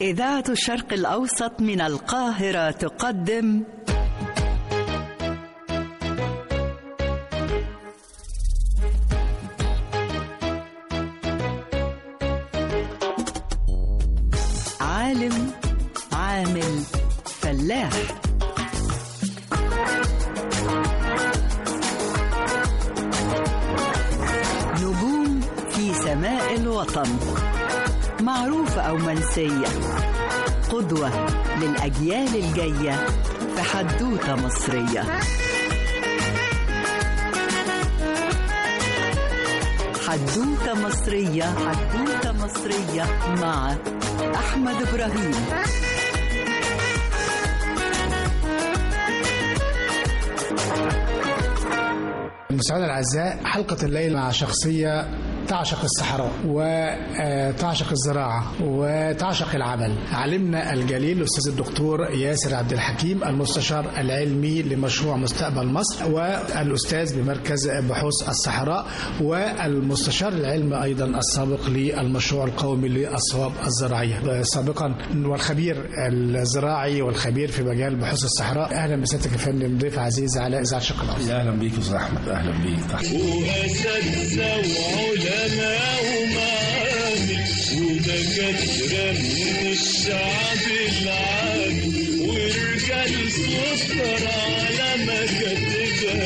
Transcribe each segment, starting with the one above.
إذاعة الشرق الأوسط من القاهرة تقدم عالم عامل فلاح نجوم في سماء الوطن معروفة أو منسية قدوة للأجيال الجاية في حدوتة مصرية حدوتة مصرية حدوتة مصرية مع أحمد إبراهيم المستمعين الاعزاء حلقه الليل مع شخصيه تعشق الصحراء وتعشق الزراعه وتعشق العمل علمنا الجليل الاستاذ الدكتور ياسر عبد الحكيم المستشار العلمي لمشروع مستقبل مصر والاستاذ بمركز بحوث الصحراء والمستشار العلمي ايضا السابق للمشروع القومي للصواب الزراعيه سابقا والخبير الزراعي والخبير في مجال بحوث الصحراء اهلا بسيادتك يا فندم ضيف عزيز على اذاعه شق الاوسط اهلا بيك يا استاذ احمد اهلا بيك وأساتذة وعلماء ومعامل ودكاترة من الشعب العادي ورجال سكر على مكاتبها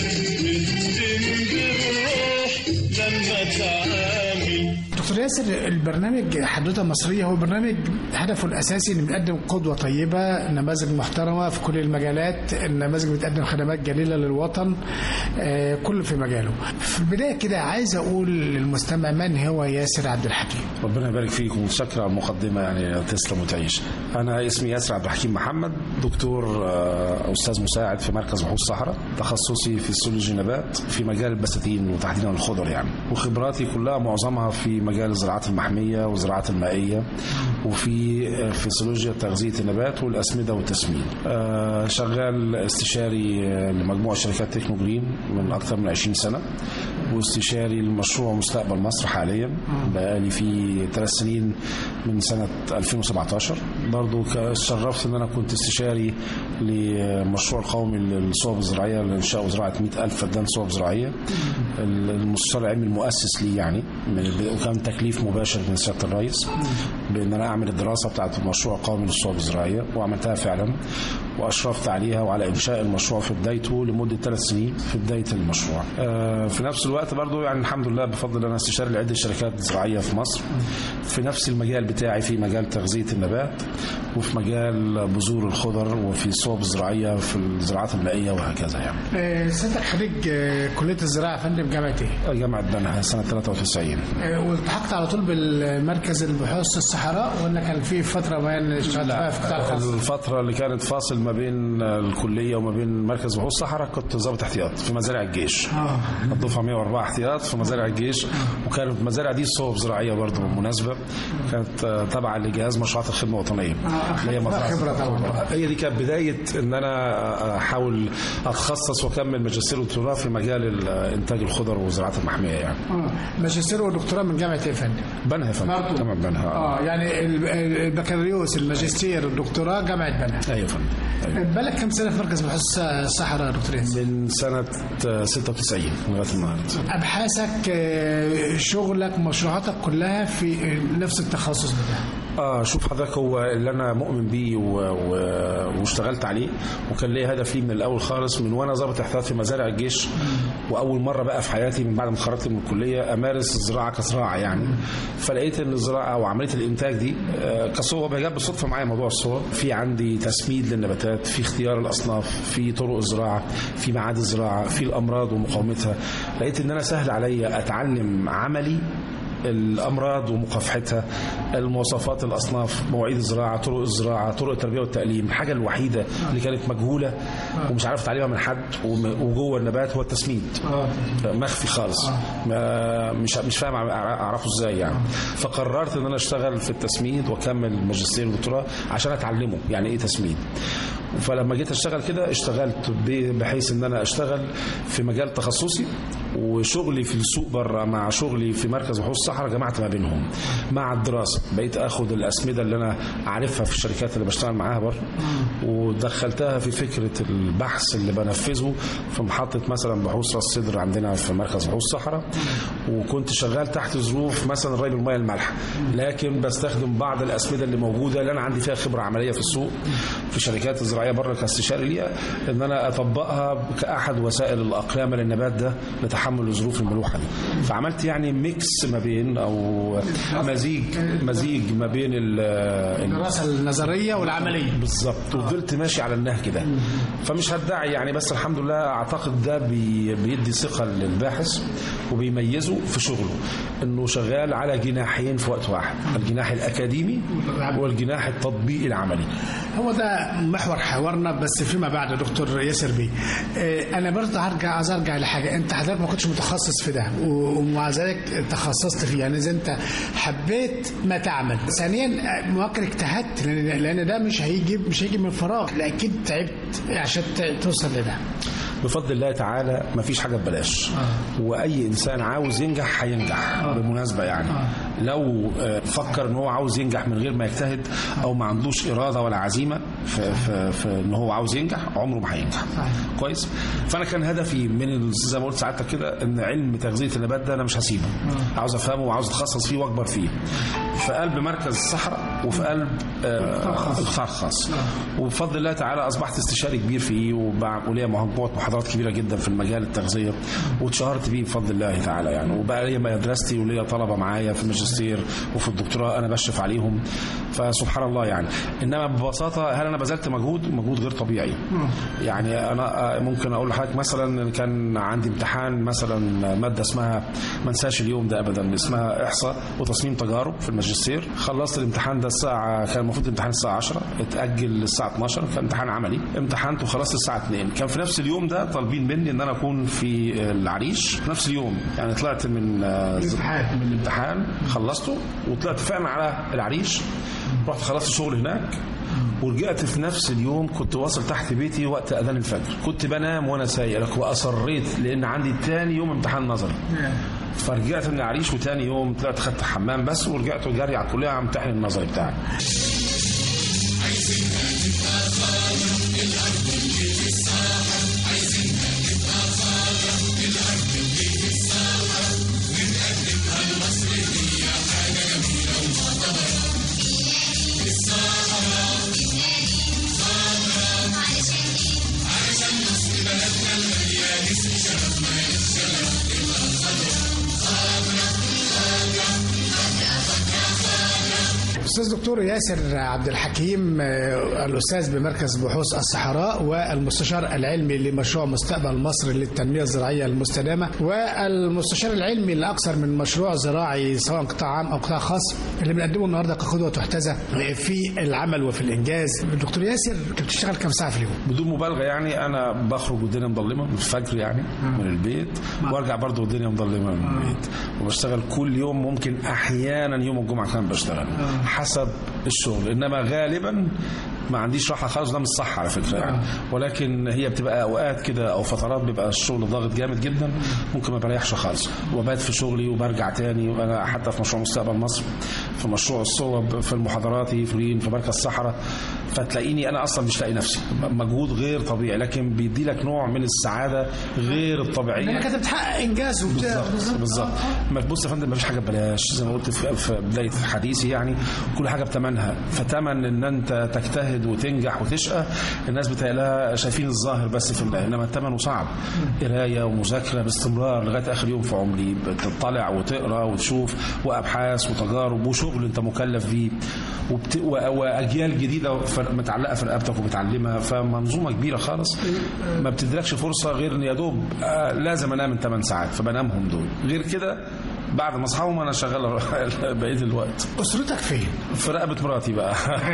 بتتم بالروح لما تعامل دكتور ياسر البرنامج حدوته مصريه هو برنامج هدفه الاساسي انه بيقدم قدوه طيبه نماذج محترمه في كل المجالات النماذج بتقدم خدمات جليله للوطن آه، كل في مجاله في البدايه كده عايز اقول للمستمع من هو ياسر عبد الحكيم ربنا يبارك فيك ومتشكر على المقدمه يعني تسلم وتعيش انا اسمي ياسر عبد الحكيم محمد دكتور آه، استاذ مساعد في مركز بحوث الصحراء تخصصي في السولوجي نبات في مجال البساتين وتحديدا الخضر يعني وخبراتي كلها معظمها في مجال الزراعات المحميه والزراعات المائيه وفي آه، فسيولوجيا تغذيه النبات والاسمده والتسمين آه، شغال استشاري آه، لمجموعه شركات تكنو جرين من اكثر من 20 سنه واستشاري لمشروع مستقبل مصر حاليا بقالي فيه ثلاث سنين من سنة 2017 برضو ك- شرفت ان انا كنت استشاري لمشروع قومي للصوب الزراعية لإنشاء وزراعة 100 ألف فدان صوب زراعية المستشار العلمي المؤسس لي يعني من- وكان تكليف مباشر من سيادة الرئيس بان انا اعمل الدراسة بتاعت المشروع قومي للصوب الزراعية وعملتها فعلا واشرفت عليها وعلى انشاء المشروع في بدايته لمده ثلاث سنين في بدايه المشروع. آه، في نفس الوقت برضو يعني الحمد لله بفضل انا استشاري لعده شركات زراعيه في مصر في نفس المجال بتاعي في مجال تغذيه النبات وفي مجال بذور الخضر وفي صوب زراعيه في الزراعات المائيه وهكذا يعني. آه، سيادتك خريج آه، كليه الزراعه يا فندم جامعه ايه؟ جامعه بنها سنه 93 آه، والتحقت على طول بالمركز البحوث الصحراء ولا كان في فتره معينه اشتغلت فيها في قطاع الخاص؟ الفترة اللي كانت فاصل ما بين الكلية وما بين مركز بحوث الصحراء كنت ضابط احتياط في مزارع الجيش. اه الدفعة 104 احتياط في مزارع الجيش وكانت المزارع دي صوب زراعية برضه بالمناسبة كانت آه، تابعة لجهاز مشروعات الخدمة الوطنية آه، اللي هي مزرعة خبرة طبعا. هي دي كانت بداية ان انا احاول اتخصص واكمل ماجستير ودكتوراه في مجال ال- انتاج الخضر والزراعات المحمية يعني اه ماجستير ودكتوراه من جامعه ايه يا فندم؟ بنها يا فندم برضه. جامعة بنها اه يعني ال- ال- البكالوريوس الماجستير الدكتوراه جامعه بنها ايوه يا فندم أيوة. بالك كم سنه في مركز بحوث الصحراء يا دكتور ياسر؟ من سنة آه، 96 لغاية النهاردة ابحاثك آه، شغلك مشروعاتك كلها في آه، نفس التخصص بتاعك اه شوف حضرتك هو اللي انا مؤمن بيه و... و... واشتغلت عليه وكان ليا هدف ليه من الاول خالص من وانا ضابط احتياط في مزارع الجيش واول مره بقى في حياتي من بعد ما اتخرجت من الكليه امارس الزراعه كزراعه يعني فلقيت ان الزراعه او عمليه الانتاج دي آه، كصوب جاب بالصدفه معايا موضوع الصور في عندي تسميد للنباتات في اختيار الاصناف في طرق الزراعه في معاد الزراعه في الامراض ومقاومتها لقيت ان انا سهل عليا اتعلم عملي الامراض ومكافحتها المواصفات الاصناف مواعيد الزراعه طرق الزراعه طرق التربيه والتعليم الحاجه الوحيده اللي كانت مجهوله ومش عارف اتعلمها من حد وم- وجوه النبات هو التسميد مخفي خالص ما مش مش فاهم أع- اعرفه ازاي يعني فقررت ان انا اشتغل في التسميد واكمل ماجستير ودكتوراه عشان اتعلمه يعني ايه تسميد فلما جيت اشتغل كده اشتغلت ب- بحيث ان انا اشتغل في مجال تخصصي وشغلي في السوق بره مع شغلي في مركز بحوث الصحراء جمعت ما بينهم مع الدراسه بقيت اخد الاسمده اللي انا عارفها في الشركات اللي بشتغل معاها بره ودخلتها في فكره البحث اللي بنفذه في محطه مثلا بحوث راس صدر عندنا في مركز بحوث الصحراء وكنت شغال تحت ظروف مثلا ري بالميه المالحه لكن بستخدم بعض الاسمده اللي موجوده اللي انا عندي فيها خبره عمليه في السوق في شركات الزراعيه بره كاستشاري ليها ان انا اطبقها كاحد وسائل الاقلام للنبات ده لتحمل الظروف الملوحه دي فعملت يعني ميكس ما بين او مزيج مزيج ما بين ال- ال- الدراسه النظريه والعمليه بالظبط وفضلت ماشي على النهج ده فمش هدعي يعني بس الحمد لله اعتقد ده بي بيدي ثقه للباحث وبيميزه في شغله انه شغال على جناحين في وقت واحد الجناح الاكاديمي والجناح التطبيقي العملي هو ده محور حوارنا بس فيما بعد يا دكتور ياسر بيه آه، انا برضه هرجع عايز ارجع لحاجه انت حضرتك ما كنتش متخصص في ده و- ومع ذلك تخصصت فيه يعني اذا انت حبيت ما تعمل ثانيا آه، ممكن اجتهدت لان لأن ده مش هيجي مش هيجي من فراغ لا اكيد تعبت عشان ت- توصل لده بفضل الله تعالى ما فيش حاجه ببلاش واي انسان عاوز ينجح هينجح بالمناسبه يعني لو آه، فكر ان هو عاوز ينجح من غير ما يجتهد او ما عندوش اراده ولا عزيمه في, في, في ان هو عاوز ينجح عمره ما هينجح كويس فانا كان هدفي من ال- زي ما قلت ساعتك كده ان علم تغذيه النبات ده انا مش هسيبه عاوز افهمه وعاوز اتخصص فيه واكبر فيه في قلب مركز الصحراء وفي قلب آه، القطاع الخاص وبفضل الله تعالى اصبحت استشاري كبير فيه وبع- وليا مجموعه محاضرات كبيره جدا في المجال التغذيه واتشهرت بيه بفضل الله تعالى يعني وبقى ليا مدرستي وليا طلبه معايا في الماجستير وفي الدكتوراه انا بشرف عليهم فسبحان الله يعني انما ببساطه هل انا بذلت مجهود مجهود غير طبيعي يعني انا آه، ممكن اقول لحضرتك مثلا كان عندي امتحان مثلا ماده اسمها ما انساش اليوم ده ابدا اسمها احصاء وتصميم تجارب في الماجستير خلصت الامتحان ده الساعه كان المفروض الامتحان الساعه 10 اتاجل للساعه 12 كان امتحان عملي امتحنت وخلصت الساعه 2 كان في نفس اليوم ده طالبين مني ان انا اكون في العريش في نفس اليوم يعني طلعت من آه، الامتحان. من الامتحان خلصته وطلعت فعلا على العريش رحت خلصت شغل هناك ورجعت في نفس اليوم كنت واصل تحت بيتي وقت اذان الفجر كنت بنام وانا سايق لك واصريت لان عندي تاني يوم امتحان نظري فرجعت من العريش وتاني يوم طلعت خدت حمام بس ورجعت جري على الكليه امتحن النظري بتاعي استاذ دكتور ياسر عبد الحكيم آه، الاستاذ بمركز بحوث الصحراء والمستشار العلمي لمشروع مستقبل مصر للتنميه الزراعيه المستدامه والمستشار العلمي لاكثر من مشروع زراعي سواء قطاع عام او قطاع خاص اللي بنقدمه النهارده كقدوه تحتذى في العمل وفي الانجاز دكتور ياسر انت بتشتغل كام ساعه في اليوم؟ بدون مبالغه يعني انا بخرج والدنيا مظلمه من الفجر يعني من البيت وارجع برضه والدنيا مظلمه من البيت وبشتغل كل يوم ممكن احيانا يوم الجمعه كمان بشتغل حسب الشغل انما غالبا ما عنديش راحه خالص ده مش صح على فكره يعني ولكن هي بتبقى اوقات كده او فترات بيبقى الشغل ضاغط جامد جدا ممكن ما بريحش خالص وبات في شغلي وبرجع تاني وانا حتى في مشروع مستقبل مصر في مشروع الصوب في المحاضراتي في في مركز الصحراء فتلاقيني انا اصلا مش لاقي نفسي مجهود غير طبيعي لكن بيدي لك نوع من السعاده غير الطبيعيه لانك انت بتحقق انجاز وبتاع بالظبط بالظبط ما بص يا فندم ما فيش حاجه ببلاش زي ما قلت في في بدايه حديثي يعني كل حاجه بثمنها فتمن ان انت تجتهد وتنجح وتشقى الناس بتلاقيها شايفين الظاهر بس في الله انما الثمن صعب قرايه ومذاكره باستمرار لغايه اخر يوم في عمري بتطلع وتقرا وتشوف وابحاث وتجارب وشغل انت مكلف بيه وبت... و... واجيال جديده ف- متعلقه في رقبتك وبتعلمها فمنظومه كبيره خالص ما بتدركش فرصه غير ان يا دوب آه، لازم انام من 8 ساعات فبنامهم دول غير كده بعد ما اصحاهم انا شغال بقيه الوقت اسرتك فين؟ في رقبه مراتي بقى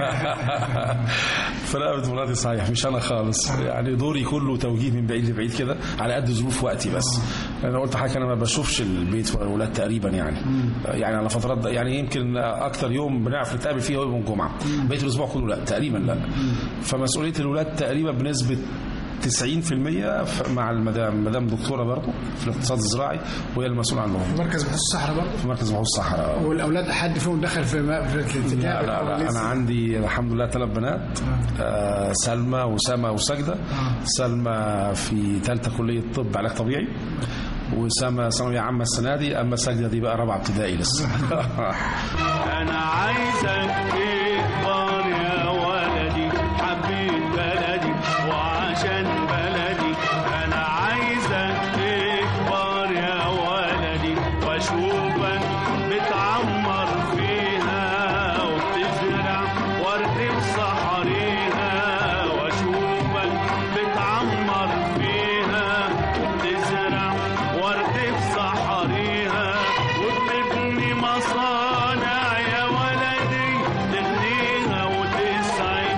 في رقبه مراتي صحيح مش انا خالص يعني دوري كله توجيه من بعيد لبعيد كده على قد ظروف وقتي بس انا قلت حاجه انا ما بشوفش البيت ولا الاولاد تقريبا يعني يعني على فترات يعني يمكن اكتر يوم بنعرف نتقابل فيه هو يوم الجمعه بقيه الاسبوع كله لا تقريبا لا فمسؤوليه الولاد تقريبا بنسبه 90% ف- مع المدام مدام دكتوره برضه في الاقتصاد الزراعي وهي المسؤوله عنهم مركز بحوث الصحراء برضه في مركز بحوث الصحراء والاولاد حد فيهم دخل في ما- في الاتجاه لا لا, أو لا لسه؟ انا عندي الحمد لله ثلاث بنات آه سلمى وسما وسجده سلمى في ثالثه كليه طب علاج طبيعي وسما ثانويه عامه السنه دي اما سجده دي بقى رابعه ابتدائي لسه انا عايزك تكبر يا ولدي حبيت بلدي وعشان بلدي انا عايزك تكبر يا ولدي واشوفك بتعمر فيها وبتزرع ورد بصحريها واشوفك بتعمر فيها وبتزرع ورد بصحريها وبتبني مصانع يا ولدي تغنيها وتسعد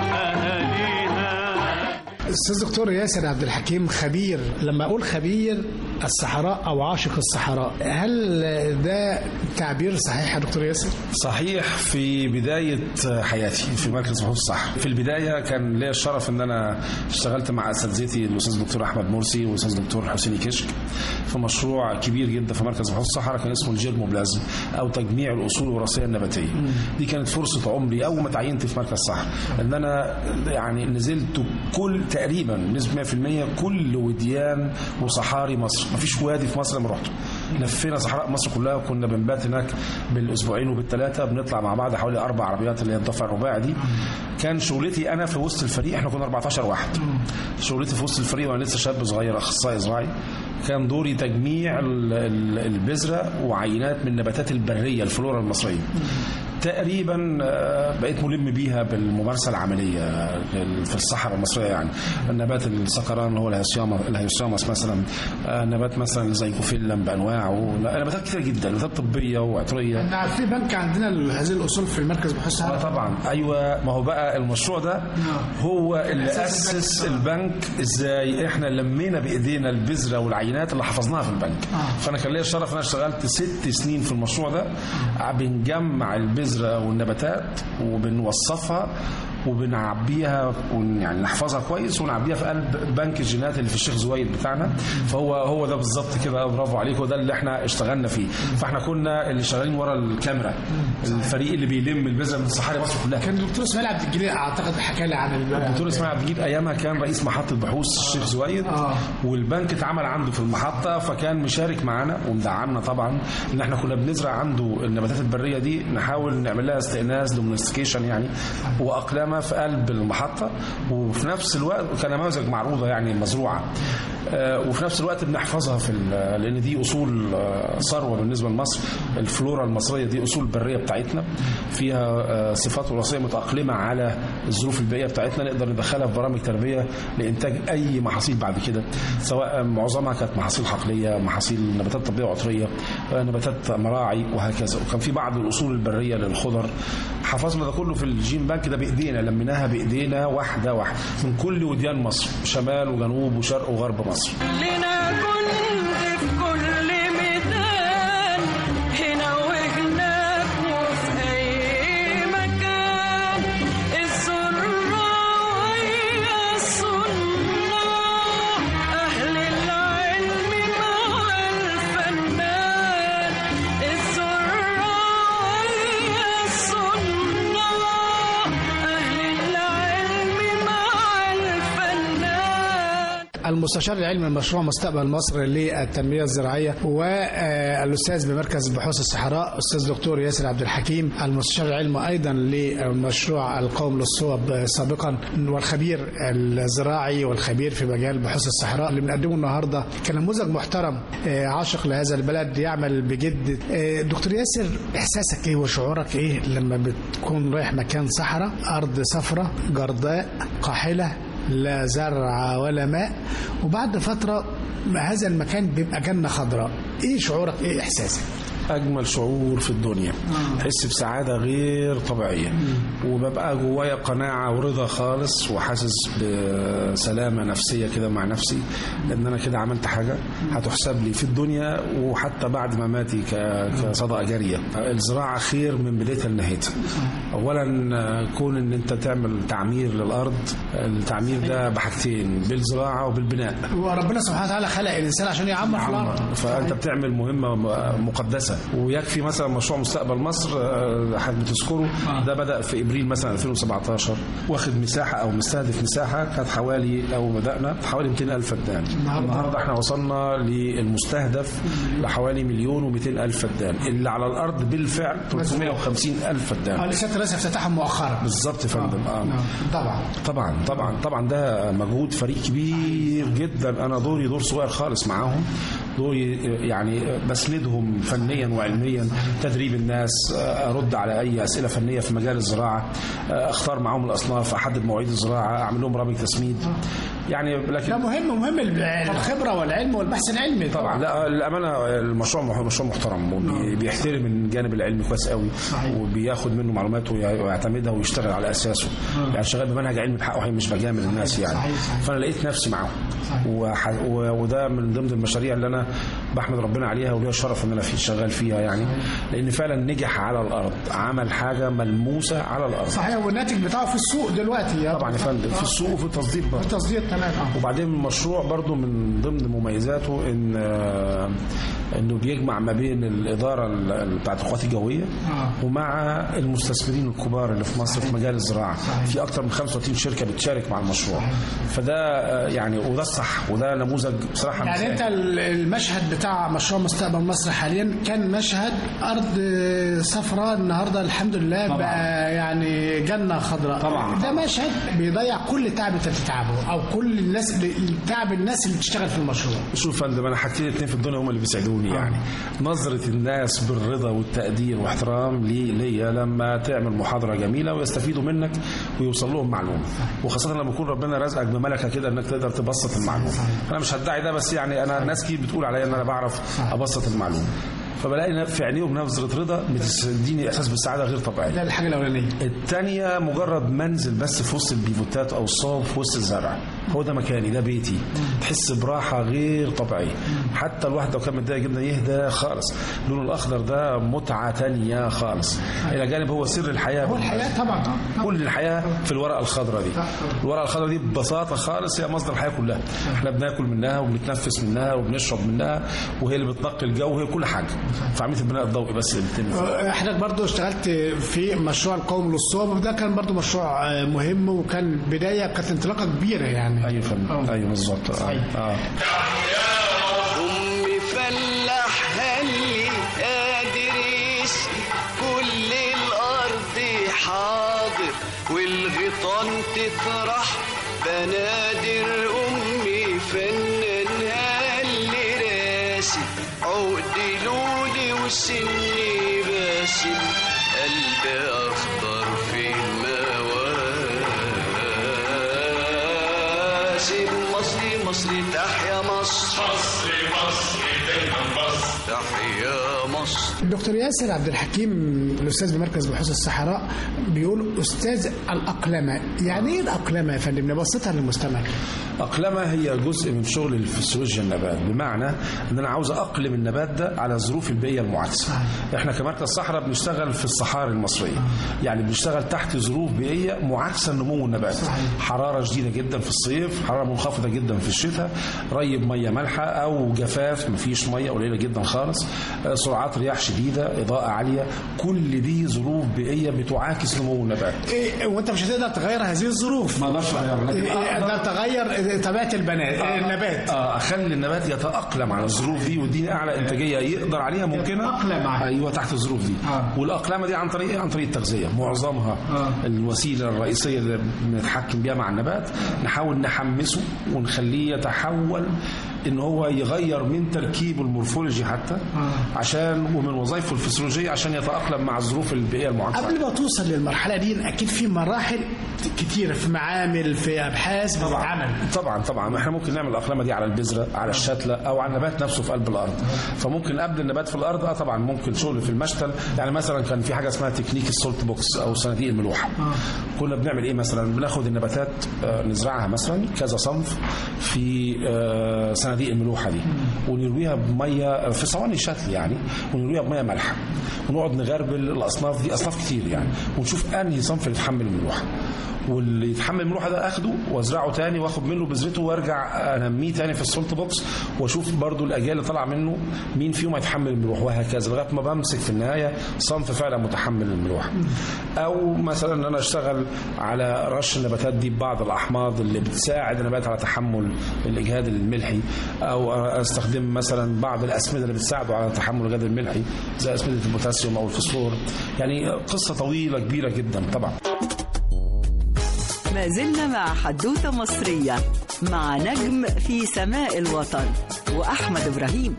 اهاليها استاذ دكتور ياسر عبد الحكيم خبير لما اقول خبير الصحراء او عاشق الصحراء هل ده تعبير صحيح يا دكتور ياسر صحيح في بداية حياتي في مركز بحوث الصحة في البداية كان ليا الشرف ان انا اشتغلت مع اساتذتي الاستاذ الدكتور احمد مرسي والاستاذ الدكتور حسيني كشك في مشروع كبير جدا في مركز بحوث الصحراء كان اسمه الجيرموبلازم او تجميع الاصول الوراثيه النباتيه دي كانت فرصه عمري اول ما تعينت في مركز الصحراء ان انا يعني نزلت كل تقريبا بنسبه 100% كل وديان وصحاري مصر ما فيش وادي في مصر ما رحته لفينا صحراء مصر كلها وكنا بنبات هناك بالاسبوعين وبالثلاثه بنطلع مع بعض حوالي اربع عربيات اللي هي الدفع الرباعي دي كان شغلتي انا في وسط الفريق احنا كنا 14 واحد شغلتي في وسط الفريق وانا لسه شاب صغير اخصائي زراعي كان دوري تجميع ال- ال- البذره وعينات من النباتات البريه الفلورا المصريه تقريبا آه، بقيت ملم بيها بالممارسه العمليه لل- في الصحراء المصريه يعني النبات السكران اللي هو الهيسيوما الهيسيوماس مثلا آه، نبات مثلا زي كوفيلم بانواعه لا، نباتات كتير جدا نباتات طبيه وعطريه احنا في بنك عندنا هذه الاصول في المركز بحوث اه الصحراء طبعا ايوه ما هو بقى المشروع ده هو اللي اسس البنك ازاي احنا لمينا بايدينا البذره والعينات اللي حفظناها في البنك فانا كان ليا الشرف ان انا اشتغلت ست سنين في المشروع ده بنجمع البذره والنباتات وبنوصفها وبنعبيها ون يعني نحفظها كويس ونعبيها في قلب بنك الجينات اللي في الشيخ زويد بتاعنا فهو هو ده بالظبط كده برافو عليك وده اللي احنا اشتغلنا فيه فاحنا كنا اللي شغالين ورا الكاميرا الفريق اللي بيلم البذره من صحاري مصر كلها كان الدكتور اسماعيل عبد الجليل اعتقد حكى لي عن البنك الدكتور اسماعيل عبد الجليل ايامها كان رئيس محطه بحوث الشيخ زويد آه. والبنك اتعمل عنده في المحطه فكان مشارك معانا ومدعمنا طبعا ان احنا كنا بنزرع عنده النباتات البريه دي نحاول نعمل لها استئناس دوميستيكيشن يعني واقلامها في قلب المحطه وفي نفس الوقت كان نماذج معروضه يعني مزروعه آه، وفي نفس الوقت بنحفظها في ال- لان دي اصول آه، ثروه بالنسبه لمصر الفلورا المصريه دي اصول بريه بتاعتنا فيها آه، صفات وراثيه متاقلمه على الظروف البيئيه بتاعتنا نقدر ندخلها في برامج تربيه لانتاج اي محاصيل بعد كده سواء معظمها كانت محاصيل حقليه محاصيل نباتات طبيه وعطريه آه، نباتات مراعي وهكذا وكان في بعض الاصول البريه للخضر حفظنا ده كله في الجين بانك ده بايدينا لميناها بايدينا واحده واحده من كل وديان مصر شمال وجنوب وشرق وغرب مصر لنا كنت في كل ميدان هنا وهناك وفي أي مكان الزراعية الصناع أهل العلم مع الفنان الزراعية الصناع أهل العلم مع الفنان المستشار العلمي لمشروع مستقبل مصر للتنميه الزراعيه والاستاذ بمركز بحوث الصحراء استاذ دكتور ياسر عبد الحكيم المستشار العلمي ايضا لمشروع القوم للصوب سابقا والخبير الزراعي والخبير في مجال بحوث الصحراء اللي بنقدمه النهارده كنموذج محترم آه، عاشق لهذا البلد يعمل بجد آه، دكتور ياسر احساسك ايه وشعورك ايه لما بتكون رايح مكان صحراء ارض صفراء جرداء قاحله لا زرع ولا ماء وبعد فترة هذا المكان بيبقى جنة خضراء ايه شعورك ايه احساسك اجمل شعور في الدنيا احس بسعاده غير طبيعيه وببقى جوايا قناعه ورضا خالص وحاسس بسلامه نفسيه كده مع نفسي ان انا كده عملت حاجه هتحسب لي في الدنيا وحتى بعد مماتي ك- كصدقه جاريه الزراعه خير من بدايتها لنهايتها اولا آه، كون ان انت تعمل تعمير للارض التعمير ده بحاجتين بالزراعه وبالبناء وربنا سبحانه وتعالى خلق الانسان عشان يعمر في الارض فانت بتعمل مهمه م- مقدسه ويكفي مثلا مشروع مستقبل مصر آه، حضرتك بتذكره ده بدا في ابريل مثلا 2017 واخد مساحه او مستهدف مساحه كانت حوالي او بدانا حوالي 200 الف فدان النهارده احنا وصلنا للمستهدف لحوالي مليون و200 الف فدان اللي على الارض بالفعل 350 الف اه فدان لسه الرئيس افتتحهم مؤخرا بالظبط يا فندم اه نعم، طبعا طبعا طبعا طبعا ده مجهود فريق كبير جدا انا دوري دور صغير خالص معاهم دوري يعني بسندهم فنيا وعلميا تدريب الناس ارد على اي اسئله فنيه في مجال الزراعه اختار معاهم الاصناف احدد مواعيد الزراعه اعمل لهم برامج تسميد يعني ده لكن مهم مهم الخبره والعلم والبحث العلمي طبعا لا الامانه المشروع مح- مشروع محترم وبيحترم الجانب العلمي كويس قوي وبياخد منه معلومات وي- ويعتمدها ويشتغل على اساسه يعني شغال بمنهج علمي بحقه حقيقي مش بجامل الناس يعني فانا لقيت نفسي معاهم وح- و- وده من ضمن المشاريع اللي انا بحمد ربنا عليها وليا شرف ان انا في شغال فيها يعني لان فعلا نجح على الارض عمل حاجه ملموسه على الارض صحيح والناتج بتاعه في السوق دلوقتي يا طبعا يا فندم في السوق وفي التصدير برضه التصدير كمان اه وبعدين المشروع برضو من ضمن مميزاته ان آه، انه بيجمع ما بين الاداره ال- ال- بتاعت القوات الجويه آه. ومع المستثمرين الكبار اللي في مصر في مجال الزراعه في اكثر من 35 شركه بتشارك مع المشروع فده آه، يعني وده الصح وده نموذج بصراحه يعني مثالي. انت ال- المشهد بتاع مشروع مستقبل مصر حاليا كان مشهد ارض صفراء النهارده الحمد لله طبعاً. بقى يعني جنه خضراء طبعاً. ده مشهد بيضيع كل تعب انت بتتعبه او كل الناس اللي- تعب الناس اللي بتشتغل في المشروع شوف يا فندم انا حاجتين اتنين في الدنيا هم اللي بيسعدوني يعني نظره الناس بالرضا والتقدير واحترام لي ليا لما تعمل محاضره جميله ويستفيدوا منك ويوصل لهم معلومه وخاصه لما يكون ربنا رزقك بملكه كده انك تقدر تبسط المعلومه انا مش هدعي ده بس يعني انا ناس كتير بتقول عليا ان انا بعرف ابسط المعلومه فبلاقي في عينيهم نظره رضا بتديني احساس بالسعاده غير طبيعي ده الحاجه الاولانيه التانية مجرد منزل بس في وسط البيفوتات او الصوب في وسط الزرع هو ده مكاني ده بيتي تحس براحة غير طبيعية حتى الواحد لو كان متضايق جدا يهدى خالص اللون الاخضر ده متعة تانية خالص الى جانب هو سر الحياة هو الحياه طبعا آه. كل الحياة في الورقة الخضراء دي الورقة الخضراء دي ببساطة خالص هي مصدر الحياة كلها احنا بناكل منها وبنتنفس منها وبنشرب منها وهي اللي بتنقي الجو وهي كل حاجة في عملية البناء الضوئي بس اللي بتتم فيها. حضرتك برضو اشتغلت في مشروع القوم للصوب وده كان برضو مشروع آه، مهم وكان بدايه كانت انطلاقه كبيره يعني ايوه فندم ايوه بالظبط آه. آه. أمي فلاح هلي قادر يسقي كل الأرض حاضر والغيطان تطرح بنادر أمي فنان هلي راسي عقد لولي وسني باسم قلبي أخضر في المواسم مصري مصري تحيا مصر مصري مصري دايما مصر تحيا مصر الدكتور ياسر عبد الحكيم الاستاذ بمركز بحوث الصحراء بيقول استاذ الاقلمه يعني ايه الاقلمه يا فندم نبسطها للمستمع أقلمة هي جزء من شغل الفسيولوجيا النبات بمعنى ان انا عاوز اقلم النبات ده على الظروف البيئيه المعاكسه احنا كمركز صحراء بنشتغل في الصحاري المصريه يعني بنشتغل تحت ظروف بيئيه معاكسه لنمو النبات حراره شديده جدا في الصيف حراره منخفضه جدا في الشتاء ري بميه مالحه او جفاف مفيش ميه قليله جدا خالص آه، سرعات رياح شديده اضاءه عاليه كل دي ظروف بيئيه بتعاكس نمو النبات إيه وانت مش هتقدر تغير هذه الظروف ما اقدرش اغيرها لكن إيه، أقدر- ده تغير طبيعه البنات النبات اه اخلي النبات يتاقلم على الظروف دي ويديني اعلى انتاجيه يقدر عليها ممكنه يتأقلم عليها. ايوه تحت الظروف دي آه. والاقلامه دي عن طريق إيه؟ عن طريق التغذيه معظمها آه. الوسيله الرئيسيه اللي بنتحكم بيها مع النبات نحاول نحمسه ونخليه يتحول ان هو يغير من تركيبه المورفولوجي حتى عشان ومن وظائفه الفسيولوجيه عشان يتاقلم مع الظروف البيئيه المعاصره قبل ما توصل للمرحله دي اكيد في مراحل كتيره في معامل في ابحاث بتتعمل طبعا طبعا احنا ممكن نعمل الاقلامه دي على البذره على الشتله او على النبات نفسه في قلب الارض فممكن قبل النبات في الارض اه طبعا ممكن شغل في المشتل يعني مثلا كان في حاجه اسمها تكنيك السولت بوكس او صناديق الملوحه كنا بنعمل ايه مثلا بناخد النباتات آه، نزرعها مثلا كذا صنف في آه، صناديق الملوحه دي ونرويها بميه في صواني شتل يعني ونرويها بميه مالحه ونقعد نغربل الاصناف دي اصناف كتير يعني ونشوف انهي صنف اللي يتحمل الملوحه واللي يتحمل الملوحه ده اخده وازرعه تاني واخد منه بذرته وارجع انميه تاني في السولت بوكس واشوف برضو الاجيال اللي طالعه منه مين فيهم هيتحمل الملوحه وهكذا لغايه ما بمسك في النهايه صنف فعلا متحمل الملوحه او مثلا ان انا اشتغل على رش النباتات دي ببعض الاحماض اللي بتساعد النبات على تحمل الاجهاد الملحي او استخدم مثلا بعض الاسمده اللي بتساعده على تحمل الاجهاد الملحي زي اسمده البوتاسيوم او الفوسفور يعني قصه طويله كبيره جدا طبعا ما زلنا مع حدوتة مصرية مع نجم في سماء الوطن وأحمد إبراهيم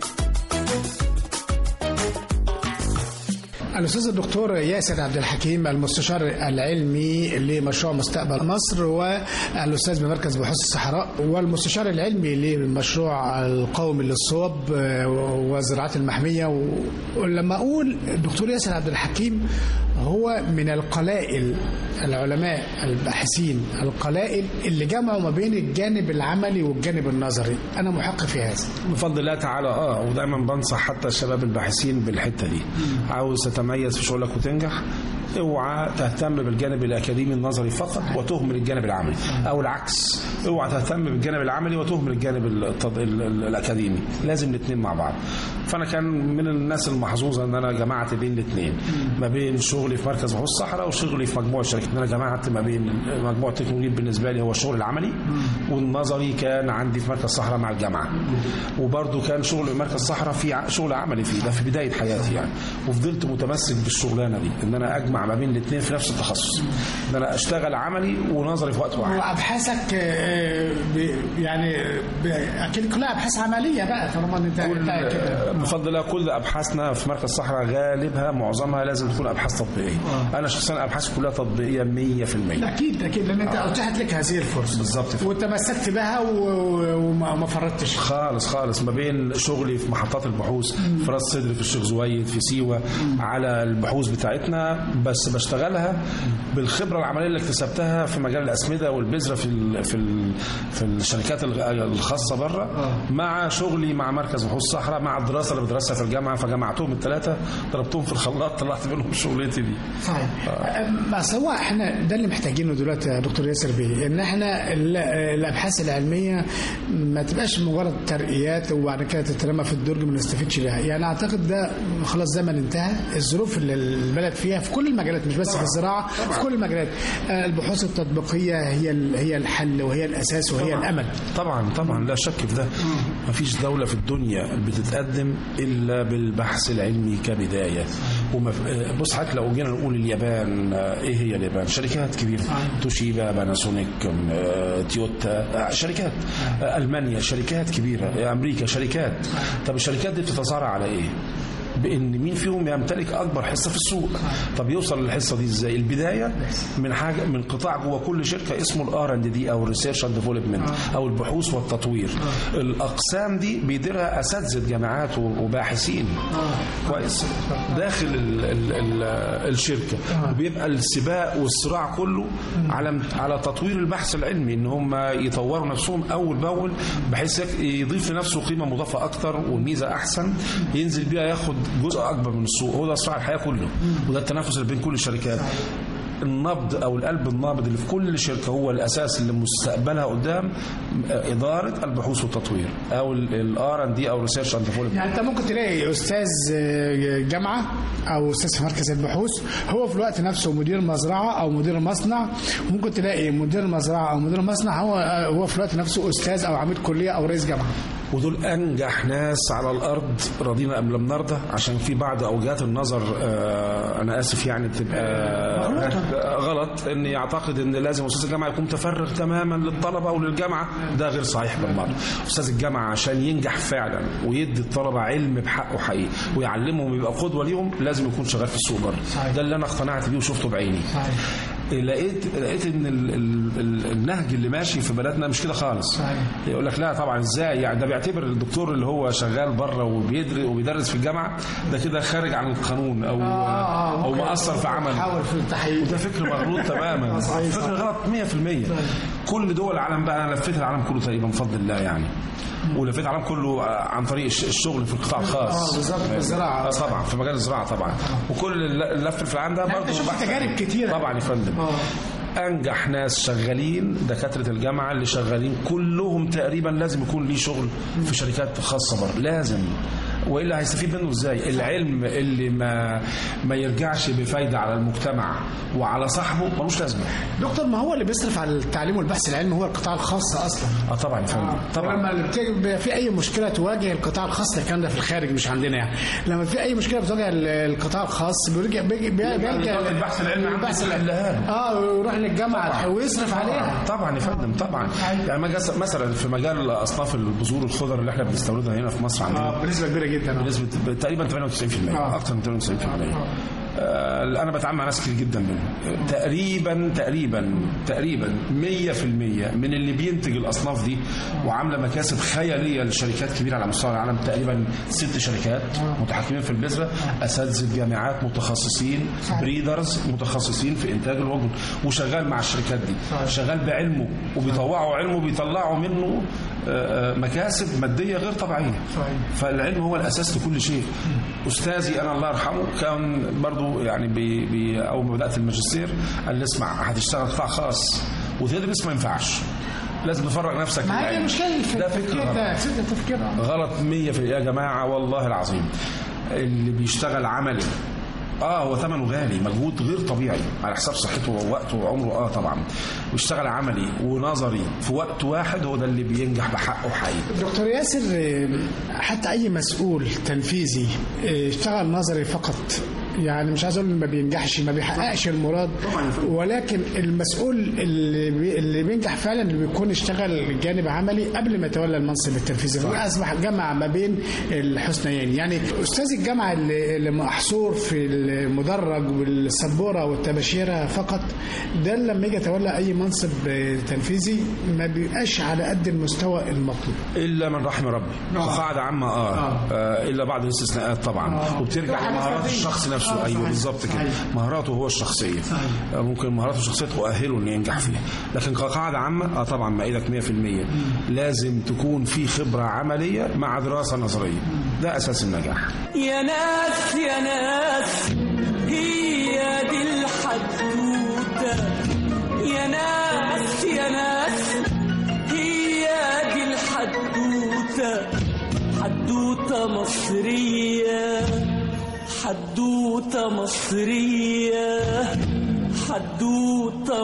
الاستاذ الدكتور ياسر عبد الحكيم المستشار العلمي لمشروع مستقبل مصر والاستاذ بمركز بحوث الصحراء والمستشار العلمي للمشروع القومي للصوب والزراعات المحميه ولما اقول الدكتور ياسر عبد الحكيم هو من القلائل العلماء الباحثين القلائل اللي جمعوا ما بين الجانب العملي والجانب النظري انا محق في هذا بفضل الله تعالى اه ودايما بنصح حتى الشباب الباحثين بالحته دي عاوز تتميز في شغلك وتنجح اوعى تهتم بالجانب الاكاديمي النظري فقط وتهمل الجانب العملي او العكس اوعى تهتم بالجانب العملي وتهمل الجانب التض... ال... ال... الاكاديمي لازم الاثنين مع بعض فانا كان من الناس المحظوظه ان انا جمعت بين الاثنين ما بين شغلي في مركز بحوث الصحراء وشغلي في مجموعه شركات ان انا جمعت ما بين مجموعه التكنولوجيا بالنسبه لي هو الشغل العملي والنظري كان عندي في مركز الصحراء مع الجامعه وبرده كان شغل مركز الصحراء في ع- شغل عملي فيه ده في بدايه حياتي يعني وفضلت متمسك بالشغلانه دي ان انا اجمع ما بين الاثنين في نفس التخصص ان انا اشتغل عملي ونظري في وقت واحد وابحاثك آه، ب- يعني ب- اكيد كلها ابحاث عمليه بقى طالما انت كل أنت كده بفضل الله كل ابحاثنا في مركز الصحراء غالبها معظمها لازم تكون ابحاث تطبيقيه انا شخصيا ابحاثي كلها تطبيقيه 100% اكيد اكيد لان انت اتاحت لك هذه الفرصه بالظبط كده. وتمسكت بها و- و- وما ما فرطتش خالص خالص ما بين شغلي في محطات البحوث في راس صدر في الشيخ زويد في سيوه على البحوث بتاعتنا بس بشتغلها بالخبره العمليه اللي اكتسبتها في مجال الاسمده والبذره في ال في ال في الشركات ال- الخاصه بره مع شغلي مع مركز بحوث الصحراء مع الدراسه اللي بدرسها في الجامعه فجمعتهم الثلاثه ضربتهم في الخلاط طلعت منهم شغلتي دي طيب بس هو احنا ده اللي محتاجينه دلوقتي يا دكتور ياسر بيه ان احنا ال- الابحاث العلميه ما تبقاش مجرد ترقيات وبعد كده تترمى في الدرج ما نستفدش بيها يعني اعتقد ده خلاص زمن انتهى الظروف اللي البلد فيها في كل المجالات مش بس في الزراعه في كل المجالات آه، البحوث التطبيقيه هي ال- هي الحل وهي الاساس وهي الامل طبعا طبعا لا شك في ده مفيش دولة في الدنيا بتتقدم إلا بالبحث العلمي كبداية وما آه، بص حضرتك لو جينا نقول اليابان آه، إيه هي اليابان شركات كبيرة توشيبا باناسونيك آه، تويوتا آه، شركات آه، ألمانيا شركات كبيرة آه، أمريكا شركات طب الشركات دي بتتصارع على إيه؟ بان مين فيهم يمتلك اكبر حصه في السوق طب يوصل للحصه دي ازاي البدايه من حاجه من قطاع جوه كل شركه اسمه الار اند دي او الريسيرش اند ديفلوبمنت او البحوث والتطوير الاقسام دي بيديرها اساتذه جامعات وباحثين كويس داخل ال ال ال الشركه وبيبقى السباق والصراع كله على على تطوير البحث العلمي ان هم يطوروا نفسهم اول باول بحيث يك- يضيف لنفسه قيمه مضافه اكتر والميزه احسن ينزل بيها ياخد جزء اكبر من السوق هو ده صراع الحياه كله وده التنافس اللي بين كل الشركات النبض او القلب النابض اللي في كل شركه هو الاساس اللي مستقبلها قدام اداره البحوث والتطوير او الار ان دي او ريسيرش اند يعني انت ممكن تلاقي استاذ جامعه او استاذ في مركز البحوث هو في الوقت نفسه مدير مزرعه او مدير مصنع ممكن تلاقي مدير مزرعه او مدير مصنع هو هو في الوقت نفسه استاذ او عميد كليه او رئيس جامعه ودول انجح ناس على الارض رضينا ام لم نرضى عشان في بعض اوجات النظر آه انا اسف يعني بتبقى آه غلط ان يعتقد ان لازم استاذ الجامعه يكون متفرغ تماما للطلبه او للجامعه ده غير صحيح بالمره استاذ الجامعه عشان ينجح فعلا ويدي الطلبه علم بحقه حقيقي ويعلمهم يبقى قدوه ليهم لازم يكون شغال في السوق بره صحيح. ده اللي انا اقتنعت بيه وشفته بعيني لقيت لقيت ان ال ال ال النهج اللي ماشي في بلدنا مش كده خالص صحيح. يقول لك لا طبعا ازاي يعني ده بيعتبر الدكتور اللي هو شغال بره وبيدرس وبيدرس في الجامعه ده كده خارج عن القانون او او مؤثر في عمل حاول في التحقيق وده فكر مغلوط تماما صحيح، فكر صحيح. غلط 100% كل دول العالم بقى انا لفيت العالم كله تقريبا بفضل الله يعني ولفيت العالم كله عن طريق الش- الشغل في القطاع الخاص آه، بالظبط، في الزراعة. آه، طبعا في مجال الزراعه طبعا وكل اللف في العالم ده لا، برضه أنت شفت بحث- تجارب كتيرة. طبعا يا فندم آه. انجح ناس شغالين دكاتره الجامعه اللي شغالين كلهم تقريبا لازم يكون ليه شغل في شركات خاصه بره لازم والا هيستفيد منه ازاي العلم اللي ما ما يرجعش بفايده على المجتمع وعلى صاحبه ملوش لازمه دكتور ما هو اللي بيصرف على التعليم والبحث العلمي هو القطاع الخاص اصلا اه طبعا يا فندم طبعا لما بتيجي في اي مشكله تواجه القطاع الخاص الكلام ده في الخارج مش عندنا يعني لما في اي مشكله بتواجه ال- القطاع الخاص بيرجع بيجي بيلجا البحث العلمي عنده البحث يحلها له. اه ويروح للجامعه ويصرف عليها طبعا يا فندم طبعا يعني ما جس- مثلا في مجال اصناف البذور الخضر اللي احنا بنستوردها هنا في مصر عندنا اه بنسبه كبيره جدا آه. بنسبة تقريبا 98% آه. أكثر من 98% آه، أنا بتعامل مع ناس كتير جدا منهم تقريبا تقريبا تقريبا 100% من اللي بينتج الأصناف دي وعاملة مكاسب خيالية لشركات كبيرة على مستوى العالم تقريبا ست شركات متحكمين في البذرة أساتذة جامعات متخصصين بريدرز متخصصين في إنتاج الوجبة وشغال مع الشركات دي شغال بعلمه وبيطوعوا علمه بيطلعوا منه آه، آه، مكاسب مادية غير طبيعية فالعلم هو الاساس لكل شيء استاذي انا الله يرحمه كان برضو يعني بي بي اول ما بدات الماجستير قال لي اسمع هتشتغل قطاع خاص وتدرس ما ينفعش لازم تفرغ نفسك ما هي للعلم. مشكله في ده فكر التفكير غلط ده فكره التفكير آه. غلط 100 في يا جماعه والله العظيم اللي بيشتغل عملي اه هو ثمنه غالي مجهود غير طبيعي على حساب صحته ووقته وعمره اه طبعا ويشتغل عملي ونظري في وقت واحد هو ده اللي بينجح بحقه حقيقي دكتور ياسر آه، حتى اي مسؤول تنفيذي آه، اشتغل نظري فقط يعني مش عايز اقول ما بينجحش ما بيحققش المراد ولكن المسؤول اللي بي اللي بينجح فعلا اللي بيكون اشتغل جانب عملي قبل ما يتولى المنصب التنفيذي اصبح جمع ما بين الحسنيين يعني استاذ الجامعه اللي اللي محصور في المدرج والسبوره والتباشيره فقط ده لما يجي يتولى اي منصب آه، تنفيذي ما بيبقاش على قد المستوى المطلوب الا من رحم ربي قاعده عامه آه. آه الا بعض الاستثناءات طبعا وبترجع لمهارات الشخص نفسه آه، ايوه صحيح. بالظبط كده صحيح. مهاراته هو الشخصيه آه ممكن مهاراته الشخصيه تؤهله انه ينجح فيها لكن كقاعده عامه اه طبعا مأيدك 100% لازم تكون في خبره عمليه مع دراسه نظريه ده اساس النجاح يا ناس يا ناس هي دي الحدوتة يا ناس يا ناس هي دي الحدوتة حدوتة مصرية حدوتة مصرية حدوتة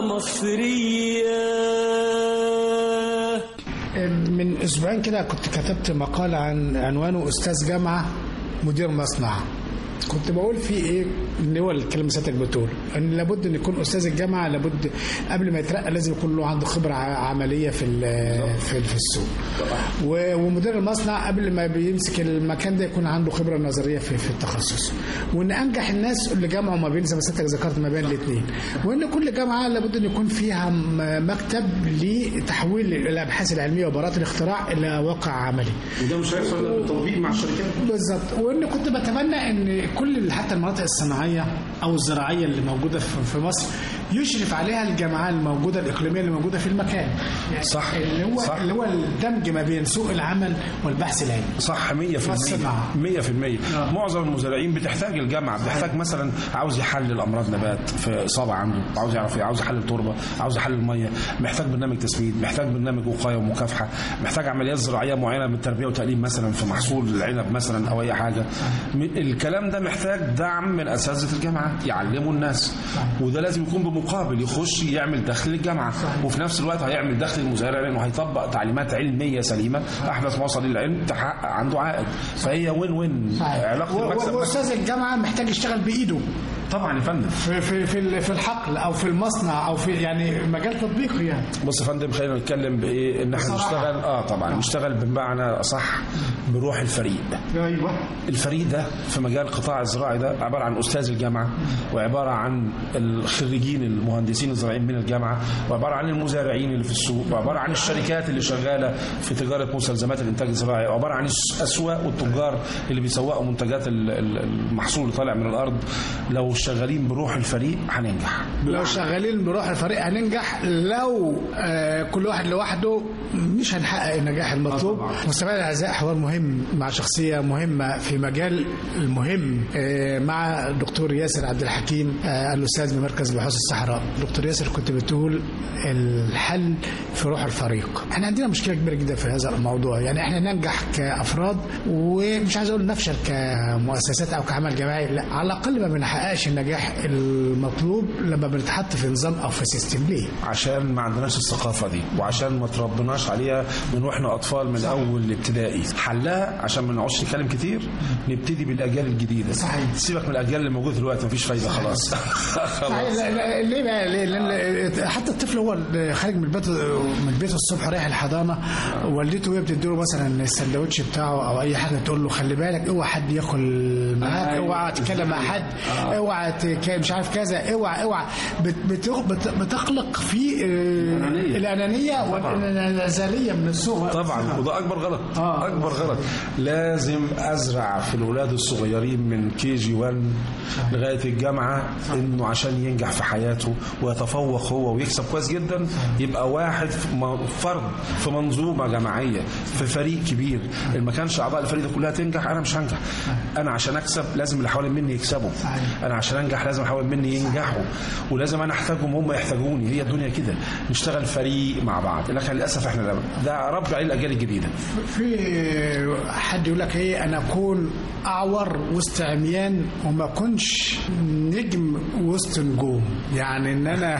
مصرية من اسبوعين كده كنت كتبت مقال عن عنوانه استاذ جامعه مدير مصنع كنت بقول فيه ايه ان هو الكلام اللي سيادتك بتقول ان لابد ان يكون استاذ الجامعه لابد قبل ما يترقى لازم يكون له عنده خبره ع- عمليه في ال- في في السوق و- ومدير المصنع قبل ما بيمسك المكان ده يكون عنده خبره نظريه في في التخصص وان انجح الناس اللي جمعوا ما بين زي ما سيادتك ذكرت ما بين الاثنين وان كل جامعه لابد ان يكون فيها م- مكتب لتحويل الابحاث العلميه وبراءه الاختراع الى واقع عملي وده مش هيحصل الا بالتطبيق مع الشركات بالظبط وان كنت بتمنى ان كل حتى المناطق الصناعيه او الزراعيه اللي موجوده في في مصر يشرف عليها الجامعات الموجوده الاقليميه اللي موجوده في المكان يعني صح، اللي هو صح. اللي هو الدمج ما بين سوق العمل والبحث العلمي صح 100% 100% والصناعة. آه. معظم المزارعين بتحتاج الجامعه بتحتاج مثلا عاوز يحلل امراض نبات في اصابه عنده عاوز يعرف ايه عاوز يحلل تربه عاوز يحلل ميه محتاج برنامج تسميد محتاج برنامج وقايه ومكافحه محتاج عمليات زراعيه معينه من تربيه وتقليم مثلا في محصول العنب مثلا او اي حاجه م- الكلام ده محتاج دعم من اساتذه الجامعه يعلموا الناس وده لازم يكون بمقابل يخش يعمل دخل للجامعه وفي نفس الوقت هيعمل دخل للمزارع لانه هيطبق تعليمات علميه سليمه احدث ما وصل للعلم تحقق عنده عائد فهي وين وين علاقه و- المكسب و- واستاذ الجامعه محتاج يشتغل بايده طبعا يا فندم في في في ال- في الحقل او في المصنع او في يعني مجال تطبيقي يعني بص يا فندم خلينا نتكلم بايه ان احنا بصراحة. نشتغل اه طبعا نشتغل بمعنى اصح بروح الفريق ايوه الفريق ده في مجال القطاع الزراعي ده عباره عن استاذ الجامعه وعباره عن الخريجين المهندسين الزراعيين من الجامعه وعباره عن المزارعين اللي في السوق وعباره عن الشركات اللي شغاله في تجاره مستلزمات الانتاج الزراعي وعباره عن الاسواق والتجار اللي بيسوقوا منتجات ال- ال- المحصول اللي طالع من الارض لو شغالين بروح الفريق هننجح لو شغالين بروح الفريق هننجح لو آه كل واحد لوحده مش هنحقق النجاح المطلوب مستمعينا الاعزاء حوار مهم مع شخصيه مهمه في مجال المهم آه مع الدكتور ياسر عبد الحكيم آه الاستاذ بمركز بحوث الصحراء دكتور ياسر كنت بتقول الحل في روح الفريق احنا عندنا مشكله كبيره جدا في هذا الموضوع يعني احنا ننجح كافراد ومش عايز اقول نفشل كمؤسسات او كعمل جماعي لا على الاقل ما بنحققش النجاح المطلوب لما بنتحط في نظام او في سيستم ليه عشان ما عندناش الثقافة دي وعشان ما تربناش عليها من واحنا أطفال من أول الابتدائي حلها عشان ما نقعدش نتكلم كتير نبتدي بالأجيال الجديدة صحيح. سيبك من الأجيال اللي موجودة دلوقتي مفيش فايدة خلاص صحيح خلاص لا لا ليه بقى ليه لان حتى الطفل هو اللي خارج من البيت من البيت الصبح رايح الحضانه والدته وهي بتديله مثلا السندوتش بتاعه او اي حاجه تقول له خلي بالك اوعى حد ياكل معاك اوعى تتكلم مع حد اوعى تك- مش عارف كذا اوعى اوعى بت- بت- بت- بتخلق في آه، الانانيه والانعزاليه من السوق طبعا وده اكبر غلط آه. اكبر غلط لازم ازرع في الاولاد الصغيرين من كي جي 1 لغايه الجامعه انه عشان ينجح في حياته ويتفوق هو ويكسب كويس جدا يبقى واحد في م- فرد في منظومه جماعيه في فريق كبير ان ما كانش اعضاء الفريق ده كلها تنجح انا مش هنجح انا عشان اكسب لازم اللي حوالين مني يكسبوا انا عشان انجح لازم اللي حوالين مني ينجحوا ولازم انا احتاجهم هم يحتاجوني هي الدنيا كده نشتغل فريق مع بعض لكن للاسف احنا لا. ده ربي عليه الاجيال الجديده في حد يقول لك ايه انا اكون اعور وسط عميان وما اكونش نجم وسط نجوم يعني ان انا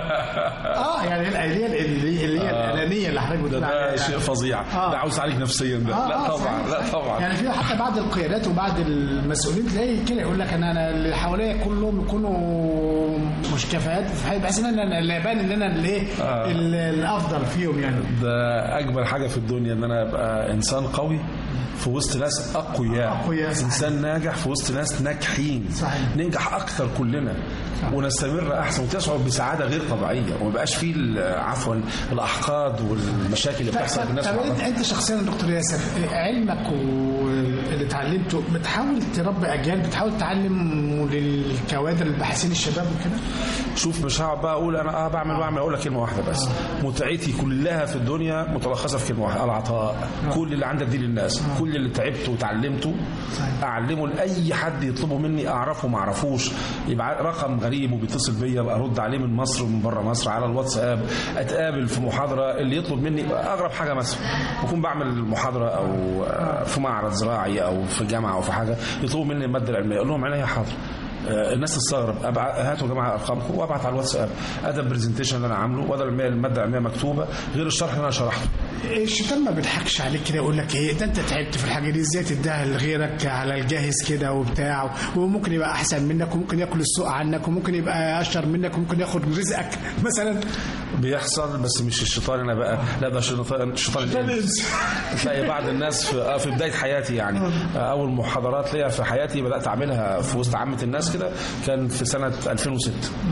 اه يعني اللي هي اللي اللي هي الانانيه اللي حضرتك ده, بتقول ده عليها شيء يعني. فظيع آه. ده عاوز عليك نفسيا ده آه، لا آه، طبعا صحيح، لا صحيح. طبعا يعني في حتى بعض القيادات وبعض المسؤولين تلاقي كده يقول لك انا انا اللي حواليا كلهم يكونوا مش كفاءات في حاجة، بحيث ان انا اللي يبان ان انا اللي ايه آه. ال- الافضل فيهم يعني ده اجمل حاجه في الدنيا ان انا ابقى انسان قوي في وسط ناس اقوياء أقوياء، صحيح. انسان ناجح في وسط ناس ناجحين صحيح. ننجح اكتر كلنا ونستمر احسن وتشعر بسعاده غير طبيعيه وما يبقاش فيه ال- عفوا الاحقاد والمشاكل اللي بتحصل طب بالناس طب مع انت بعض. انت شخصيا يا دكتور ياسر علمك واللي اتعلمته بتحاول تربي اجيال بتحاول تعلم للكوادر الباحثين الشباب وكده شوف مش هقعد بقى اقول انا اه بعمل بعمل اقول لك كلمه واحده بس متعتي كلها في الدنيا متلخصه في كلمه واحده العطاء كل اللي عندي اديه للناس كل اللي تعبته وتعلمته اعلمه لاي حد يطلبه مني اعرفه ما اعرفوش يبقى رقم غريب وبيتصل بيا ابقى ارد عليه من مصر ومن بره مصر على الواتساب اتقابل في محاضره اللي يطلب مني اغرب حاجه مثلا بكون بعمل محاضره او آه، في معرض زراعي او في جامعه او في حاجه يطلبوا مني الماده العلميه اقول لهم عينيا حاضر آه، الناس تستغرب أبع- هاتوا يا جماعه ارقامكم وابعت على الواتساب ادى البرزنتيشن اللي انا عامله وده الماده الماده العلميه مكتوبه غير الشرح اللي انا شرحته الشيطان ما بيضحكش عليك كده يقول لك ايه ده انت تعبت في الحاجه دي ازاي تديها لغيرك على الجاهز كده وبتاع وممكن يبقى احسن منك وممكن ياكل السوق عنك وممكن يبقى اشطر منك وممكن ياخد رزقك مثلا بيحصل بس مش الشيطان انا بقى لا ده شيطان شيطان الإنس. تلاقي بعض الناس في آه، في بدايه حياتي يعني آه، اول محاضرات ليا في حياتي بدات اعملها في وسط عامه الناس كده كان في سنه 2006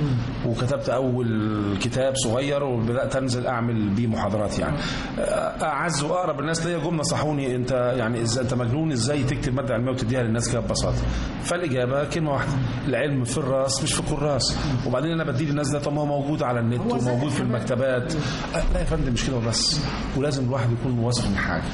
وكتبت اول كتاب صغير وبدات انزل اعمل بيه محاضرات يعني آه، اعز واقرب الناس ليا جم نصحوني انت يعني ازاي انت مجنون ازاي تكتب ماده علميه وتديها للناس كده ببساطه فالاجابه كلمه واحده العلم في الراس مش في الكراس وبعدين انا بديه للناس ده طب ما هو موجود على النت وموجود في المكتبات آه، لا يا فندم مش كده وبس ولازم الواحد يكون واثق من حاجه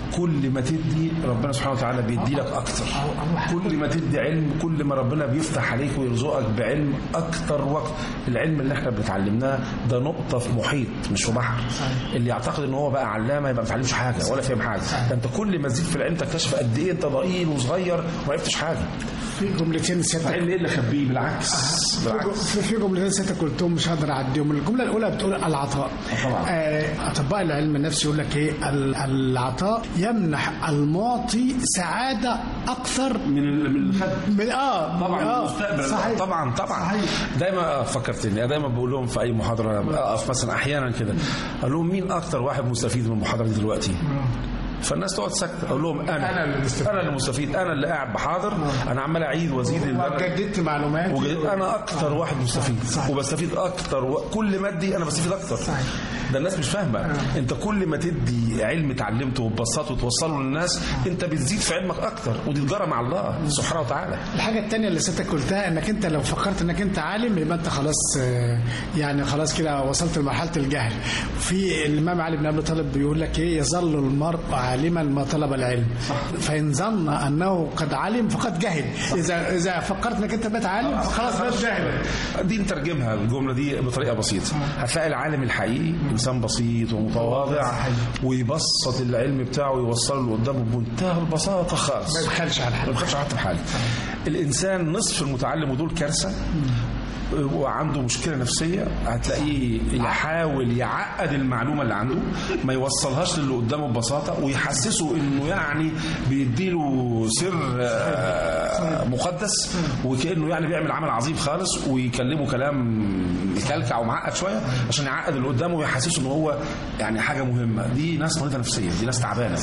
كل ما تدي ربنا سبحانه وتعالى بيدي لك اكتر كل ما تدي علم كل ما ربنا بيفتح عليك ويرزقك بعلم اكتر وقت العلم اللي احنا بنتعلمناه ده نقطه في محيط مش في بحر اللي يعتقد ان هو بقى علامه يبقى ما بيتعلمش حاجه ولا فاهم حاجه ده انت كل ما تزيد في العلم تكتشف قد ايه انت ضئيل وصغير وما عرفتش حاجه في جملتين سيادتك العلم ايه اللي خبيه بالعكس بالعكس في في جملتين سيادتك قلتهم مش هقدر اعديهم الجمله الاولى بتقول العطاء طبعا. آه، اطباء العلم النفسي يقول لك ايه ال- العطاء يمنح المعطي سعاده اكثر من ال- من الخد من اه طبعا آه المستقبل صحيح طبعا طبعا صحيح. دايما آه، فكرتني دايما بقول لهم في اي محاضره اقف مثلا احيانا كده اقول لهم مين اكتر واحد مستفيد من المحاضره دي دلوقتي فالناس تقعد ساكته اقول لهم انا أنا اللي مستفيد. انا اللي مستفيد انا اللي قاعد بحاضر انا عمال اعيد وازيد اللي أنا- وجددت معلومات وجد انا اكتر واحد مستفيد وبستفيد اكتر و... كل ما ادي انا بستفيد اكتر ده الناس مش فاهمه انت كل ما تدي علم اتعلمته وتبسطه وتوصله للناس انت بتزيد في علمك اكتر ودي تجاره مع الله سبحانه وتعالى الحاجة التانية اللي سيادتك قلتها انك انت لو فكرت انك انت عالم يبقى انت خلاص آه، يعني خلاص كده وصلت لمرحلة الجهل. في الامام علي بن ابي طالب بيقول لك ايه يظل المرء عالما ما طلب العلم. فان ظن انه قد علم فقد جهل. اذا اذا فكرت انك انت بقيت عالم فخلاص بقيت جاهل. دي نترجمها الجمله دي بطريقه بسيطه هتلاقي العالم الحقيقي انسان بسيط ومتواضع ويبسط العلم بتاعه ويوصله لقدامه بمنتهى البساطه خالص ما يبخلش على ما حد. بيخافش حتى بحاجه الانسان نصف المتعلم ودول كارثه وعنده مشكله نفسيه هتلاقيه يحاول يعقد المعلومه اللي عنده ما يوصلهاش للي قدامه ببساطه ويحسسه انه يعني بيديله سر آه، مقدس وكانه يعني بيعمل عمل عظيم خالص ويكلمه كلام مكلكع ومعقد شويه عشان يعقد اللي قدامه ويحسسه ان هو يعني حاجه مهمه دي ناس مريضه نفسيا دي ناس تعبانه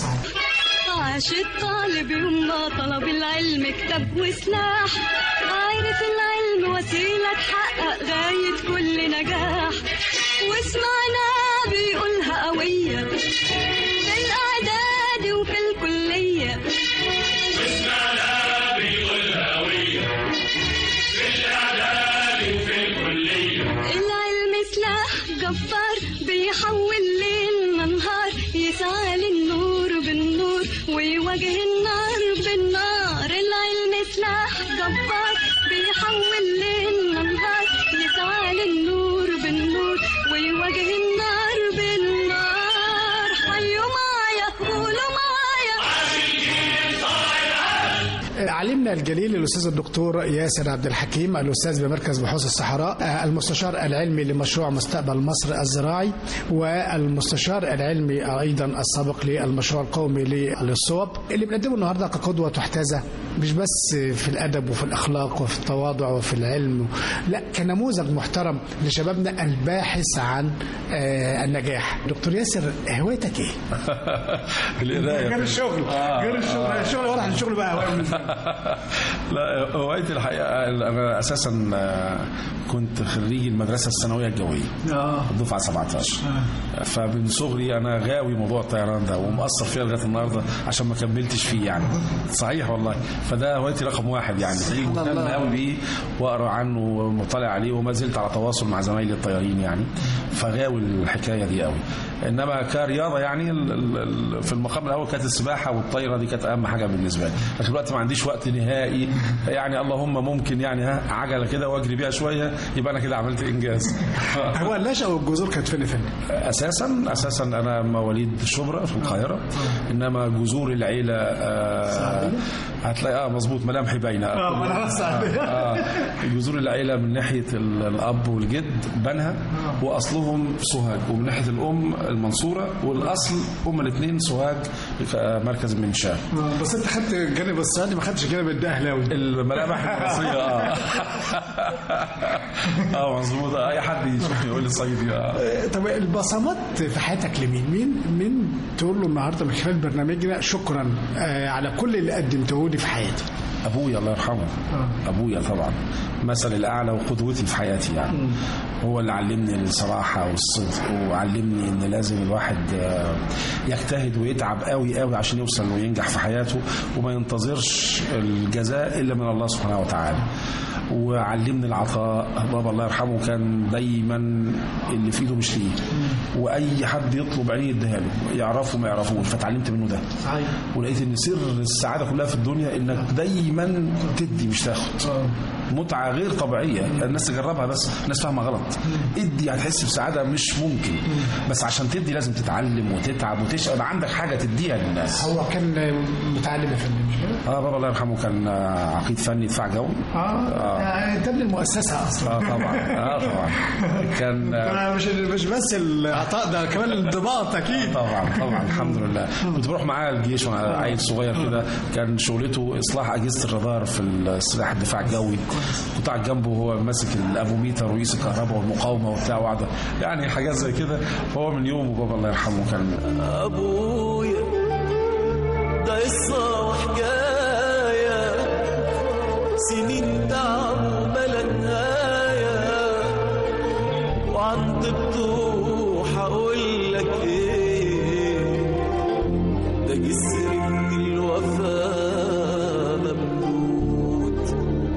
عاش الطالب يوم ما طلب العلم كتاب وسلاح عارف العلم وسيلة تحقق غاية كل نجاح وسمعنا بيقولها قوية في الإعداد وفي الكلية العلم سلاح جبار بيحول ليلنا نهار يسعى للنور بالنور ويواجه النار بالنار العلم سلاح جبار بيحول ليلنا نهار يسعى للنور بالنور ويواجه النار بالنار حيوا معايا قولوا معايا علمنا الجليل الاستاذ الدكتور ياسر عبد الحكيم الاستاذ بمركز بحوث الصحراء آه، المستشار العلمي لمشروع مستقبل مصر الزراعي والمستشار العلمي ايضا السابق للمشروع القومي للصوب اللي بنقدمه النهارده كقدوه تحتذى مش بس في الادب وفي الاخلاق وفي التواضع وفي العلم لا كنموذج محترم لشبابنا الباحث عن آه، النجاح دكتور ياسر هوايتك ايه؟ القرايه غير الشغل غير الشغل الشغل واضح إن الشغل بقى هوايه بالنسبة لي. لا هوايتي الحقيقه انا اساسا آه، كنت خريج المدرسه الثانويه الجويه الدفعه 17 فمن صغري انا غاوي موضوع الطيران ده ومأثر فيها لغايه النهارده عشان ما كملتش فيه يعني صحيح والله فده هوايتي رقم واحد يعني تلاقيني مهتم قوي بيه واقرا عنه ومطلع عليه وما زلت على تواصل مع زمايلي الطيارين يعني فغاوي الحكايه دي قوي انما كرياضه يعني ال- ال- ال- في المقام الاول كانت السباحه والطايره دي كانت اهم حاجه بالنسبه لي لكن دلوقتي ما عنديش وقت نهائي يعني اللهم ممكن يعني ها عجله كده واجري بيها شويه يبقى انا كده عملت انجاز هو النشأة والجذور كانت فين فين؟ اساسا اساسا انا مواليد شبرا في القاهره انما جذور العيله آه هتلاقي اه مظبوط ملامحي باينه آه، ما أنا بس عارف. آه جذور العيله من ناحيه ال- الاب والجد بنها واصلهم سوهاج ومن ناحيه الام المنصوره والاصل هم الاثنين سوهاج آه، مركز المنشاه بس انت خدت الجانب الصعيدي ما خدتش الجانب الدهلاوي الملامح المصريه اه اه مظبوط آه، اي حد يشوفني يقول لي صيدي اه طب البصمات في حياتك لمين؟ مين مين تقول له النهارده من خلال برنامجنا شكرا آه على كل اللي قدمته لي في حياتي. ابويا الله يرحمه ابويا طبعا مثل الاعلى وقدوتي في حياتي يعني هو اللي علمني الصراحه والصدق وعلمني ان لازم الواحد آه، يجتهد ويتعب قوي قوي عشان يوصل وينجح في حياته وما ينتظرش الجزاء الا من الله سبحانه وتعالى وعلمني العطاء بابا الله يرحمه كان دايما اللي في ايده مش ليه واي حد يطلب عينيه يديها له يعرفه ما يعرفوش فتعلمت منه ده ولقيت ان سر السعاده كلها في الدنيا انك دايما تدي مش تاخد متعه غير طبيعيه الناس تجربها بس الناس فاهمه غلط ادي هتحس بسعاده مش ممكن بس عشان تدي لازم تتعلم وتتعب وتشقى يبقى عندك حاجه تديها للناس هو كان متعلم يا فندم مش كده؟ اه بابا الله يرحمه كان آه، عقيد فني دفاع جو اه ده ابن المؤسسه اصلا اه طبعا اه طبعا كان آه، أنا مش مش بس العطاء ده كمان الانضباط اكيد طبعا طبعا الحمد لله كنت بروح معاه الجيش وانا عيل صغير كده كان شغلته اصلاح اجهزه الرادار في السلاح الدفاع الجوي كنت قاعد جنبه وهو ماسك الافوميتر ورئيس الكهرباء والمقاومه وبتاع وقعد يعني حاجات زي كده فهو من يومه بابا الله يرحمه كان أبويا ده قصة وحكاية سنين تعب بلا نهاية وعن طبته هقول لك إيه ده جسر من الوفا ممدود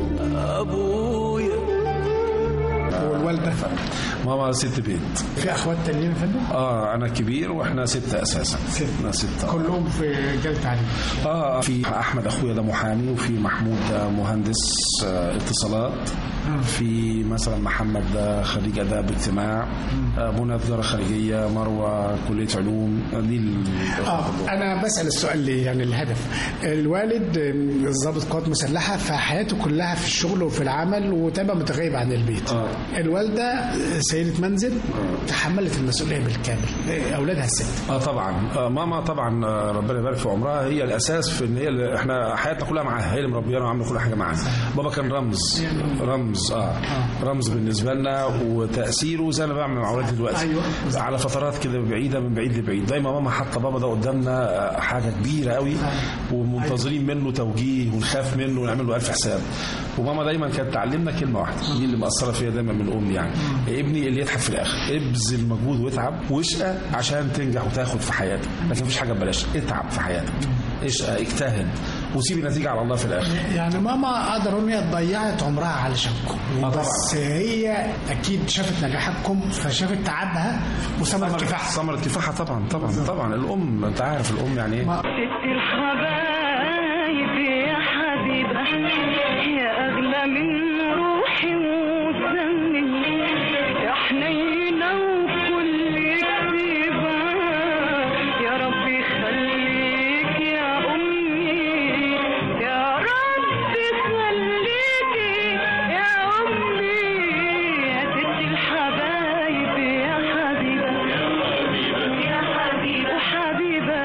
أبويا والوالده ماما ست بيت في اخوات تانيين يا فندم؟ اه انا كبير واحنا ستة اساسا ستة. احنا ستة كلهم في رجال تعليم اه في احمد اخويا ده محامي وفي محمود ده مهندس آه اتصالات في مثلا محمد ده خريج اداب اجتماع آه منى تجاره خارجيه مروه كليه علوم آه، دي ال- اه انا بسال السؤال ليه يعني الهدف الوالد آم، ضابط قوات مسلحه فحياته كلها في الشغل وفي العمل وتبقى متغيب عن البيت آه. الوالده آه، سيده منزل تحملت المسؤوليه بالكامل آه، اولادها الست اه طبعا آه ماما طبعا آه ربنا يبارك في عمرها هي الاساس في ان هي اللي احنا حياتنا كلها معاها هي اللي مربيانا وعامله كل حاجه معاها بابا كان رمز رمز اه رمز بالنسبه لنا وتاثيره زي ما بعمل مع اولادي دلوقتي أيوة. على فترات كده بعيده من بعيد لبعيد دايما ماما حاطه بابا ده قدامنا آه، حاجه كبيره قوي ومنتظرين منه توجيه ونخاف منه ونعمل له الف حساب وماما دايما كانت تعلمنا كلمه واحده دي اللي مأثره فيا دايما من امي يعني ابني اللي يضحك في الاخر ابذل مجهود واتعب واشقى عشان تنجح وتاخد في حياتك لكن مفيش حاجه ببلاش اتعب في حياتك اشقى اجتهد وسيب النتيجه على الله في الاخر يعني ماما اقدر اقول ان هي ضيعت عمرها علشانكم آه طبعا. بس هي اكيد شافت نجاحاتكم فشافت تعبها وثمر كفاحها ثمرة كفاحها طبعا طبعا طبعا الام انت عارف الام يعني ايه ست الحبايب يا حبيبة يا أغلى من روحي ودمي يا حنينة وكل كتيبة يا رب يخليك يا أمي يا رب يخليكي يا أمي يا ست الحبايب يا حبيبة يا حبيبة حبيبة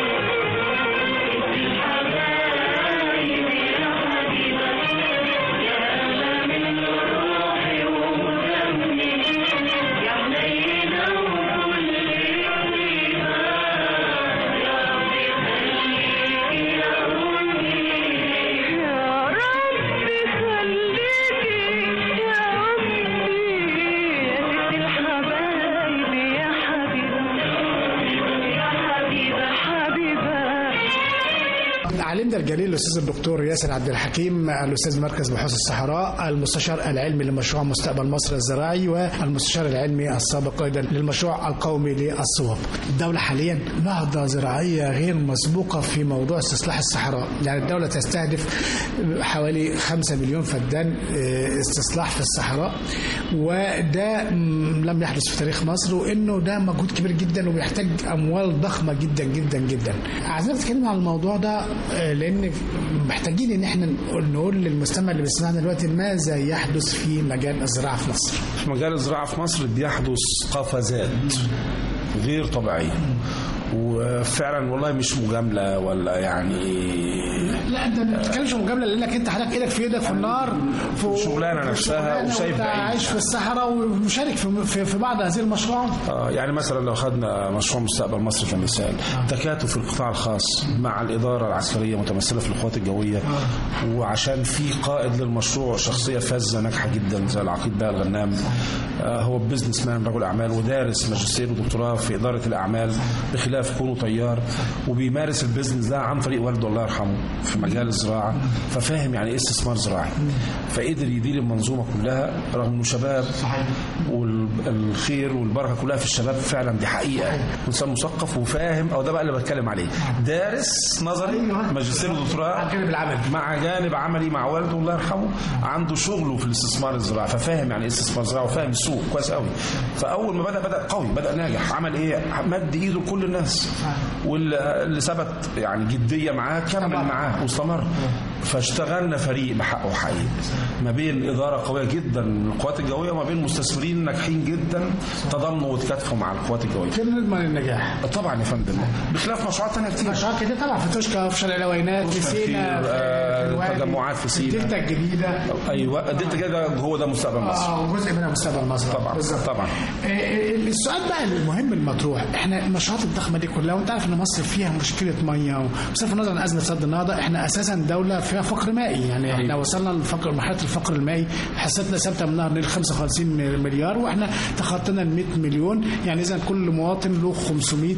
يا رب خليكي يا أمي يا ست الحبايب يا حبيبة يا حبيبة حبيبة علمنا الجليل الاستاذ الدكتور ياسر عبد الحكيم الاستاذ مركز بحوث الصحراء المستشار العلمي لمشروع مستقبل مصر الزراعي والمستشار العلمي السابق ايضا للمشروع القومي للصواب. الدوله حاليا نهضه زراعيه غير مسبوقه في موضوع استصلاح الصحراء، يعني الدوله تستهدف حوالي 5 مليون فدان اه، استصلاح في الصحراء وده مم، لم يحدث في تاريخ مصر وانه ده مجهود كبير جدا وبيحتاج اموال ضخمه جدا جدا جدا. عايزين نتكلم عن الموضوع ده آه، لان محتاجين ان احنا نقول نقول للمستمع اللي بيسمعنا دلوقتي ماذا يحدث في مجال الزراعه في مصر. في مجال الزراعة في مصر بيحدث قفزات غير طبيعية وفعلا والله مش مجاملة ولا يعني لا انت ما بتتكلمش مجامله لانك انت حضرتك ايدك في ايدك في النار في شغلانة نفسها شغلانة وشايف وانت بعيد. عايش في الصحراء ومشارك في, في, في بعض هذه المشروعات. آه، يعني مثلا لو خدنا مشروع مستقبل مصر كمثال تكاتف القطاع الخاص مع الإدارة العسكرية متمثلة في القوات الجوية وعشان في قائد للمشروع شخصية فذة ناجحة جدا زي العقيد بقى الغنام آه، هو بزنس مان رجل أعمال ودارس ماجستير ودكتوراه في إدارة الأعمال بخلاف الله في كونه طيار وبيمارس البيزنس ده عن طريق والده الله يرحمه في مجال الزراعه ففاهم يعني ايه استثمار زراعي فقدر يدير المنظومه كلها رغم انه شباب والخير والبركه كلها في الشباب فعلا دي حقيقه انسان مثقف وفاهم او ده بقى اللي بتكلم عليه دارس نظري ماجستير ودكتوراه على الجانب العملي. مع جانب عملي مع والده الله يرحمه عنده شغله في الاستثمار الزراعي ففاهم يعني ايه استثمار زراعي وفاهم السوق كويس قوي فاول ما بدا بدا قوي بدا ناجح عمل ايه مد ايده لكل الناس واللي اللي ثبت يعني جديه معاه كمل معاه واستمر فاشتغلنا فريق بحقه حقيقي ما بين اداره قويه جدا من القوات الجويه وما بين مستثمرين ناجحين جدا تضامنوا وتكاتفوا مع القوات الجويه كيف نضمن النجاح؟ طبعا يا فندم بخلاف مشروعات ثانيه كتير مشروعات كده طبعا في توشكا في شارع العوينات في سينا في آه، الوادي، تجمعات في سينا. الدلتا الجديده ايوه اديت كده هو ده مستقبل مصر اه وجزء منها مستقبل مصر طبعا بالظبط طبعا آه، آه، السؤال بقى المهم المطروح احنا المشروعات الضخمه دي كلها وانت عارف ان مصر فيها مشكله ميه وبصرف النظر عن ازمه سد النهضه احنا اساسا دوله فيها فقر مائي يعني احنا وصلنا لفقر مرحله الفقر المائي حصتنا ثابته من نهر النيل 55 مليار واحنا تخطينا ال 100 مليون يعني اذا كل مواطن له 500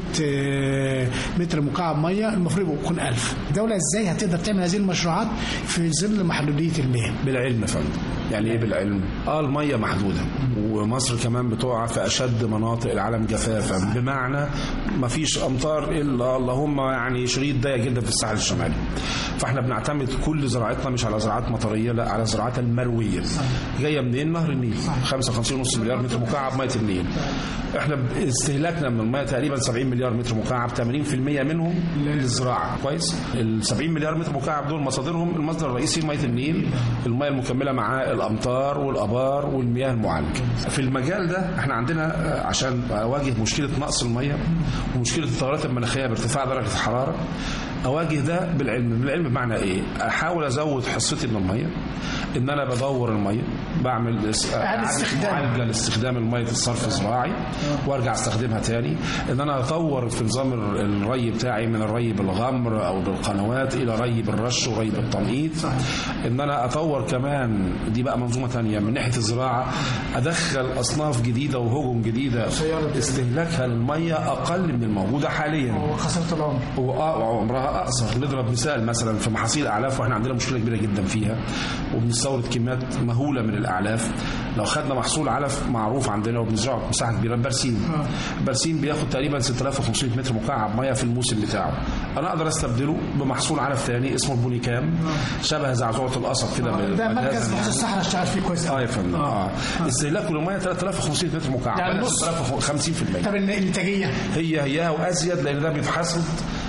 آه، متر مكعب ميه المفروض يكون 1000 الدوله ازاي هتقدر تعمل هذه المشروعات في ظل محدوديه المياه بالعلم يا فندم يعني ايه بالعلم اه الميه محدوده ومصر كمان بتقع في اشد مناطق العالم جفافا بمعنى ما فيش امطار الا اللهم يعني شريط ضيق جدا في الساحل الشمالي فاحنا بنعتمد كل زراعتنا مش على زراعات مطريه لا على زراعات المرويه جايه منين نهر النيل 55.5 مليار متر مكعب ميه النيل احنا استهلاكنا من الميه تقريبا 70 مليار متر مكعب 80% منهم للزراعه كويس ال 70 مليار متر مكعب دول مصادرهم المصدر الرئيسي ميه النيل الميه المكمله معاه الامطار والابار والمياه المعالجه في المجال ده احنا عندنا آه، عشان اواجه مشكله نقص الميه ومشكله التغيرات المناخيه بارتفاع درجه الحراره اواجه ده بالعلم بالعلم بمعنى ايه احاول ازود حصتي من الميه ان انا بدور الميه بعمل اس- إعادة استخدام. معالجه لاستخدام الميه في الصرف الزراعي وارجع استخدمها تاني ان انا اطور في نظام ال- الري بتاعي من الري بالغمر او بالقنوات الى ري بالرش وري بالتنقيط ان انا اطور كمان دي بقى منظومه تانية من ناحيه الزراعه ادخل اصناف جديده وهجم جديده استهلاكها للميه اقل من الموجوده حاليا وخساره العمر وآه وعمرها اقصر نضرب مثال مثلا في محاصيل الاعلاف واحنا عندنا مشكله كبيره جدا فيها وبنستورد كميات مهوله من الاعلاف لو خدنا محصول علف معروف عندنا وبنزرعه بمساحه كبيره البرسيم البرسيم بياخد تقريبا 6500 متر مكعب ميه في الموسم بتاعه انا اقدر استبدله بمحصول علف ثاني اسمه البونيكام شبه زعزوعه القصب كده ده بالمجاز مركز بحوث الصحراء اشتغل فيه كويس اه قوي يا فندم اه استهلاكه للميه 3500 متر مكعب يعني بقى نص. 50% طب الانتاجيه هي هيها وازيد لان ده بيتحصد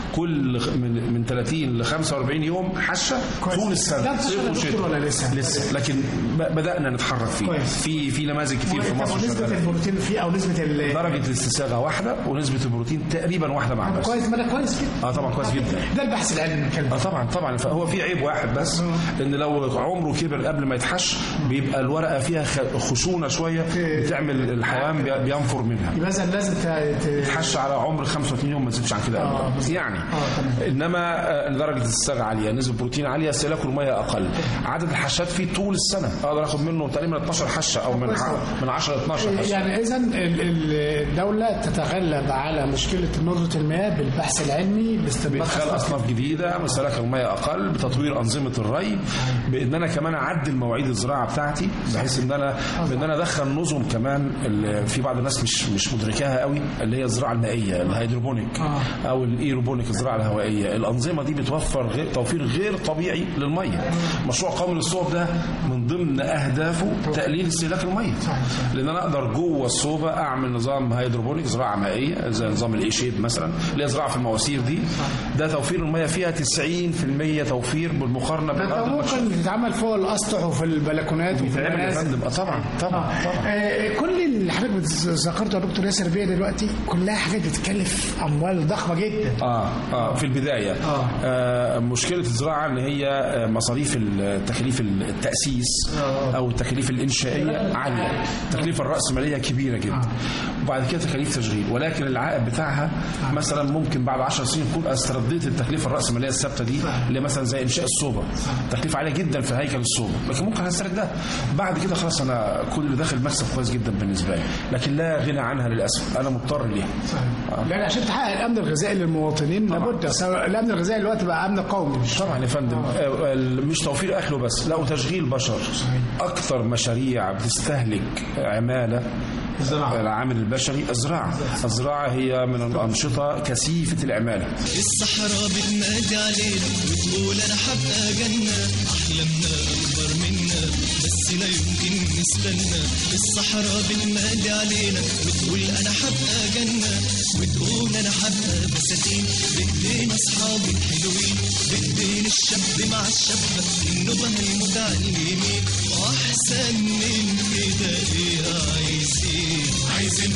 كل خ- من من 30 ل 45 يوم حشه كويس. طول السنه ده انتشر صيف يا وشتاء. دكتور ولا لسه؟ لسه لكن ب- بدانا نتحرك فيه كويس. في في نماذج كتير في طب مصر ونسبه شغالة. البروتين فيه او نسبه ال درجه الاستساغه واحده ونسبه البروتين تقريبا واحده مع الناس كويس ما ده كويس كده اه طبعا كويس جدا ده البحث العلمي بنتكلم اه طبعا طبعا فهو في عيب واحد بس ان لو عمره كبر قبل ما يتحش بيبقى الورقه فيها خ- خشونه شويه بتعمل الحيوان بي- بينفر منها يبقى اذا لازم ت- ت- يتحش على عمر 35 يوم ما تزيدش عن كده آه، أبداً. بالظبط. يعني آه، انما آه، درجه الاستساغه عاليه نسبه بروتين عاليه استهلاك الميه اقل عدد الحشات فيه طول السنه اقدر اخد منه تقريبا 12 حشه او من كويس ع- أوي. من 10 ل 12 حشه يعني اذا الدوله تتغلب على مشكله ندره المياه بالبحث العلمي باستنباط بادخال أصناف اصناف جديده استهلاك الميه اقل بتطوير انظمه الري بان انا كمان اعدل مواعيد الزراعه بتاعتي بحيث ان انا بان انا ادخل نظم كمان اللي في بعض الناس مش مش مدركاها قوي اللي هي الزراعه المائيه الهيدروبونيك او الايروبونيك الزراعه الهوائيه الانظمه دي بتوفر غير توفير غير طبيعي للميه مشروع قومي للصوب ده من ضمن اهدافه تقليل استهلاك الميه لان انا اقدر جوه الصوبه اعمل نظام هيدروبونيك زراعه مائيه زي نظام الاي شيب مثلا اللي هي زراعه في المواسير دي ده توفير الميه فيها 90% توفير بالمقارنه ده بالارض البشرية. ممكن تتعمل فوق الاسطح وفي البلكونات وفي بيتعمل يا المنازل فندم آه، طبعا طبعا طبعا آه، كل اللي حضرتك ذكرته يا دكتور ياسر بيه دلوقتي كلها حاجات بتكلف اموال ضخمه جدا اه اه في البدايه آه. آه مشكله الزراعه ان هي آه، مصاريف التكاليف التاسيس او التكاليف الانشائيه عاليه التكلفه الراسماليه كبيره جدا وبعد كده تكاليف تشغيل ولكن العائد بتاعها مثلا ممكن بعد 10 سنين يكون استرديت التكلفه الراسماليه الثابته دي اللي مثلا زي انشاء الصوبه تكلفه عاليه جدا في هيكل الصوبه لكن ممكن هستردها بعد كده خلاص انا كل اللي داخل مكسب كويس جدا بالنسبه لي لكن لا غنى عنها للاسف انا مضطر ليها لان عشان تحقق الامن الغذائي للمواطنين لابد سواء الامن الغذائي دلوقتي بقى امن قومي مش طبعا يا فندم آه، ال- مش توفير اكل وبس لا وتشغيل بشر اكثر مشاريع بتستهلك عماله الزراعة. العامل البشري الزراعه الزراعه هي من الانشطه كثيفه العماله الصحراء بتنادي علينا وتقول انا حبقى جنة احلامنا اكبر منا بس لا يمكن نستنى الصحراء بتنادي علينا وتقول انا حبقى جنة وتقول انا حبقى بساتين بايدينا اصحابي حلوين بايدين الشاب مع الشابة النبه المتعلمين واحسن من كده ايه عايزين عايزين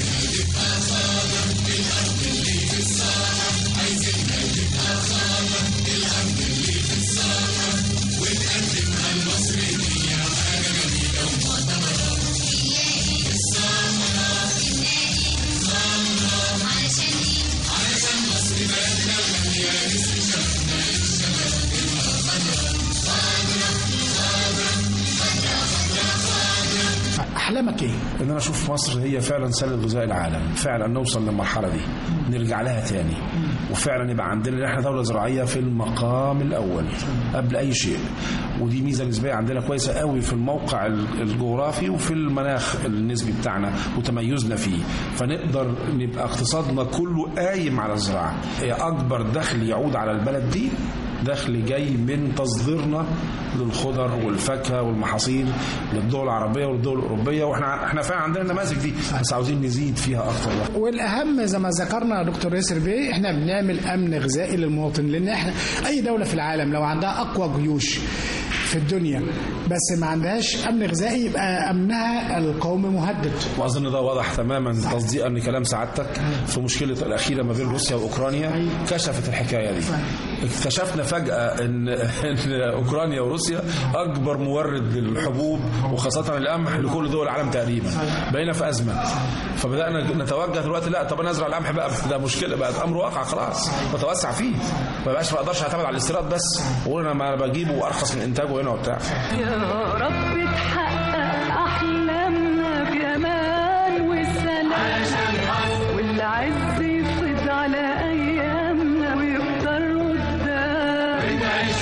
احلامك ايه؟ ان انا اشوف مصر هي فعلا سله غذاء العالم فعلا نوصل للمرحله دي نرجع لها تاني وفعلا يبقى عندنا ان احنا دوله زراعيه في المقام الاول قبل اي شيء ودي ميزه نسبيه عندنا كويسه قوي في الموقع ال- الجغرافي وفي المناخ النسبي بتاعنا وتميزنا فيه فنقدر نبقى اقتصادنا كله قايم على الزراعه هي اكبر دخل يعود على البلد دي دخل جاي من تصديرنا للخضر والفاكهه والمحاصيل للدول العربيه والدول الاوروبيه واحنا احنا فعلا عندنا النماذج دي بس عاوزين نزيد فيها اكتر والاهم زي ما ذكرنا دكتور ياسر بيه احنا بنعمل امن غذائي للمواطن لان احنا اي دوله في العالم لو عندها اقوى جيوش في الدنيا بس ما عندهاش امن غذائي يبقى امنها القومي مهدد واظن ده واضح تماما تصديقا لكلام سعادتك في مشكله الاخيره ما بين روسيا واوكرانيا كشفت الحكايه دي اكتشفنا فجاه ان ان اوكرانيا وروسيا اكبر مورد للحبوب وخاصه القمح لكل دول العالم تقريبا بقينا في ازمه فبدانا نتوجه دلوقتي لا طب انا ازرع القمح بقى ده مشكله بقت امر واقع خلاص بتوسع فيه ما بقاش ما اقدرش اعتمد على الاستيراد بس واقول انا ما بجيبه ارخص من انتاجه هنا وبتاع يا رب تحقق أحلامنا بأمان وسلام والعز يفيض على أيامنا ويفضل قدام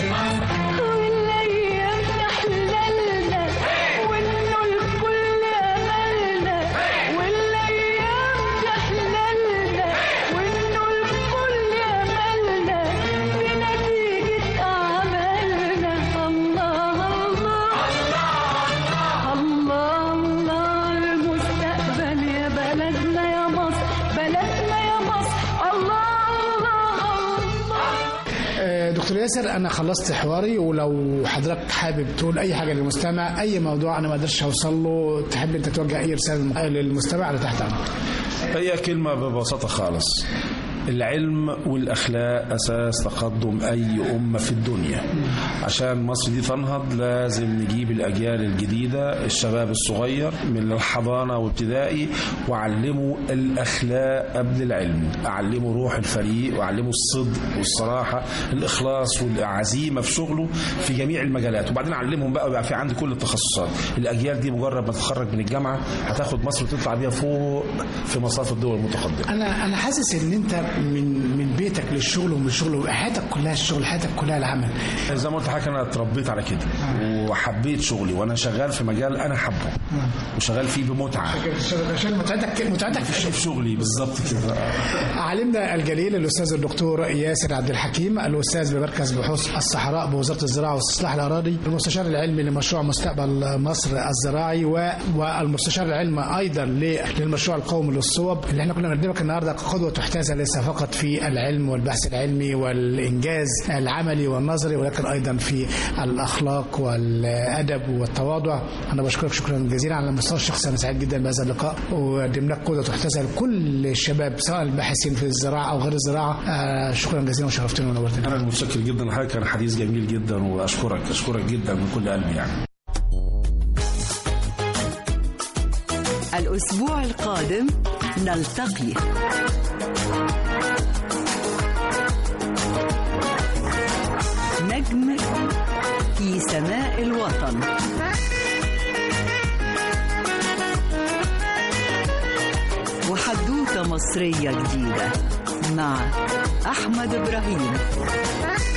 والأيام تحللنا وإنه الكل أملنا والأيام تحللنا وإنه الكل أملنا بنتيجة أعمالنا الله الله الله الله المستقبل يا بلدنا يا مصر بلدنا يا مصر الله الله الله آه، دكتور ياسر انا خلصت حواري ولو حضرتك حابب تقول اي حاجه للمستمع اي موضوع انا ما قدرتش اوصل له تحب انت توجه اي رساله للمستمع انا تحت امرك هي كلمة ببساطة خالص العلم والأخلاق أساس تقدم أي أمة في الدنيا عشان مصر دي تنهض لازم نجيب الأجيال الجديدة الشباب الصغير من الحضانة وابتدائي وعلموا الأخلاق قبل العلم أعلموا روح الفريق وأعلموا الصدق والصراحة الإخلاص والعزيمة في شغله في جميع المجالات وبعدين أعلمهم بقى ويبقى في عندي كل التخصصات الأجيال دي مجرد ما تتخرج من الجامعة هتاخد مصر وتطلع بيها فوق في مصاف الدول المتقدمة انا انا حاسس ان انت من من بيتك للشغل ومن الشغل حياتك كلها الشغل حياتك كلها العمل زي ما قلت لحضرتك انا اتربيت على كده وحبيت شغلي وانا شغال في مجال انا حبه وشغال فيه بمتعه عشان متعتك متعتك في الشغل في شغلي بالظبط كده علمنا الجليل الاستاذ الدكتور ياسر عبد الحكيم الاستاذ بمركز بحوث الصحراء بوزاره الزراعه واستصلاح الاراضي المستشار العلمي لمشروع مستقبل مصر الزراعي و- والمستشار العلمي ايضا ل- للمشروع القومي للصوب اللي احنا كنا بنقدمك النهارده كقدوه تحتذى ليس فقط في العلم والبحث العلمي والانجاز العملي والنظري ولكن ايضا في الاخلاق وال الادب والتواضع انا بشكرك شكرا جزيلا على المستوى الشخصي انا سعيد جدا بهذا اللقاء وقدم لك قدوه تحتذى لكل الشباب سواء الباحثين في الزراعه او غير الزراعه آه، شكرا جزيلا وشرفتني ونورتني انا متشكر جدا لحضرتك كان حديث جميل جدا واشكرك اشكرك جدا من كل قلبي يعني الأسبوع القادم نلتقي نجم في سماء الوطن وحدوتة مصرية جديدة مع أحمد إبراهيم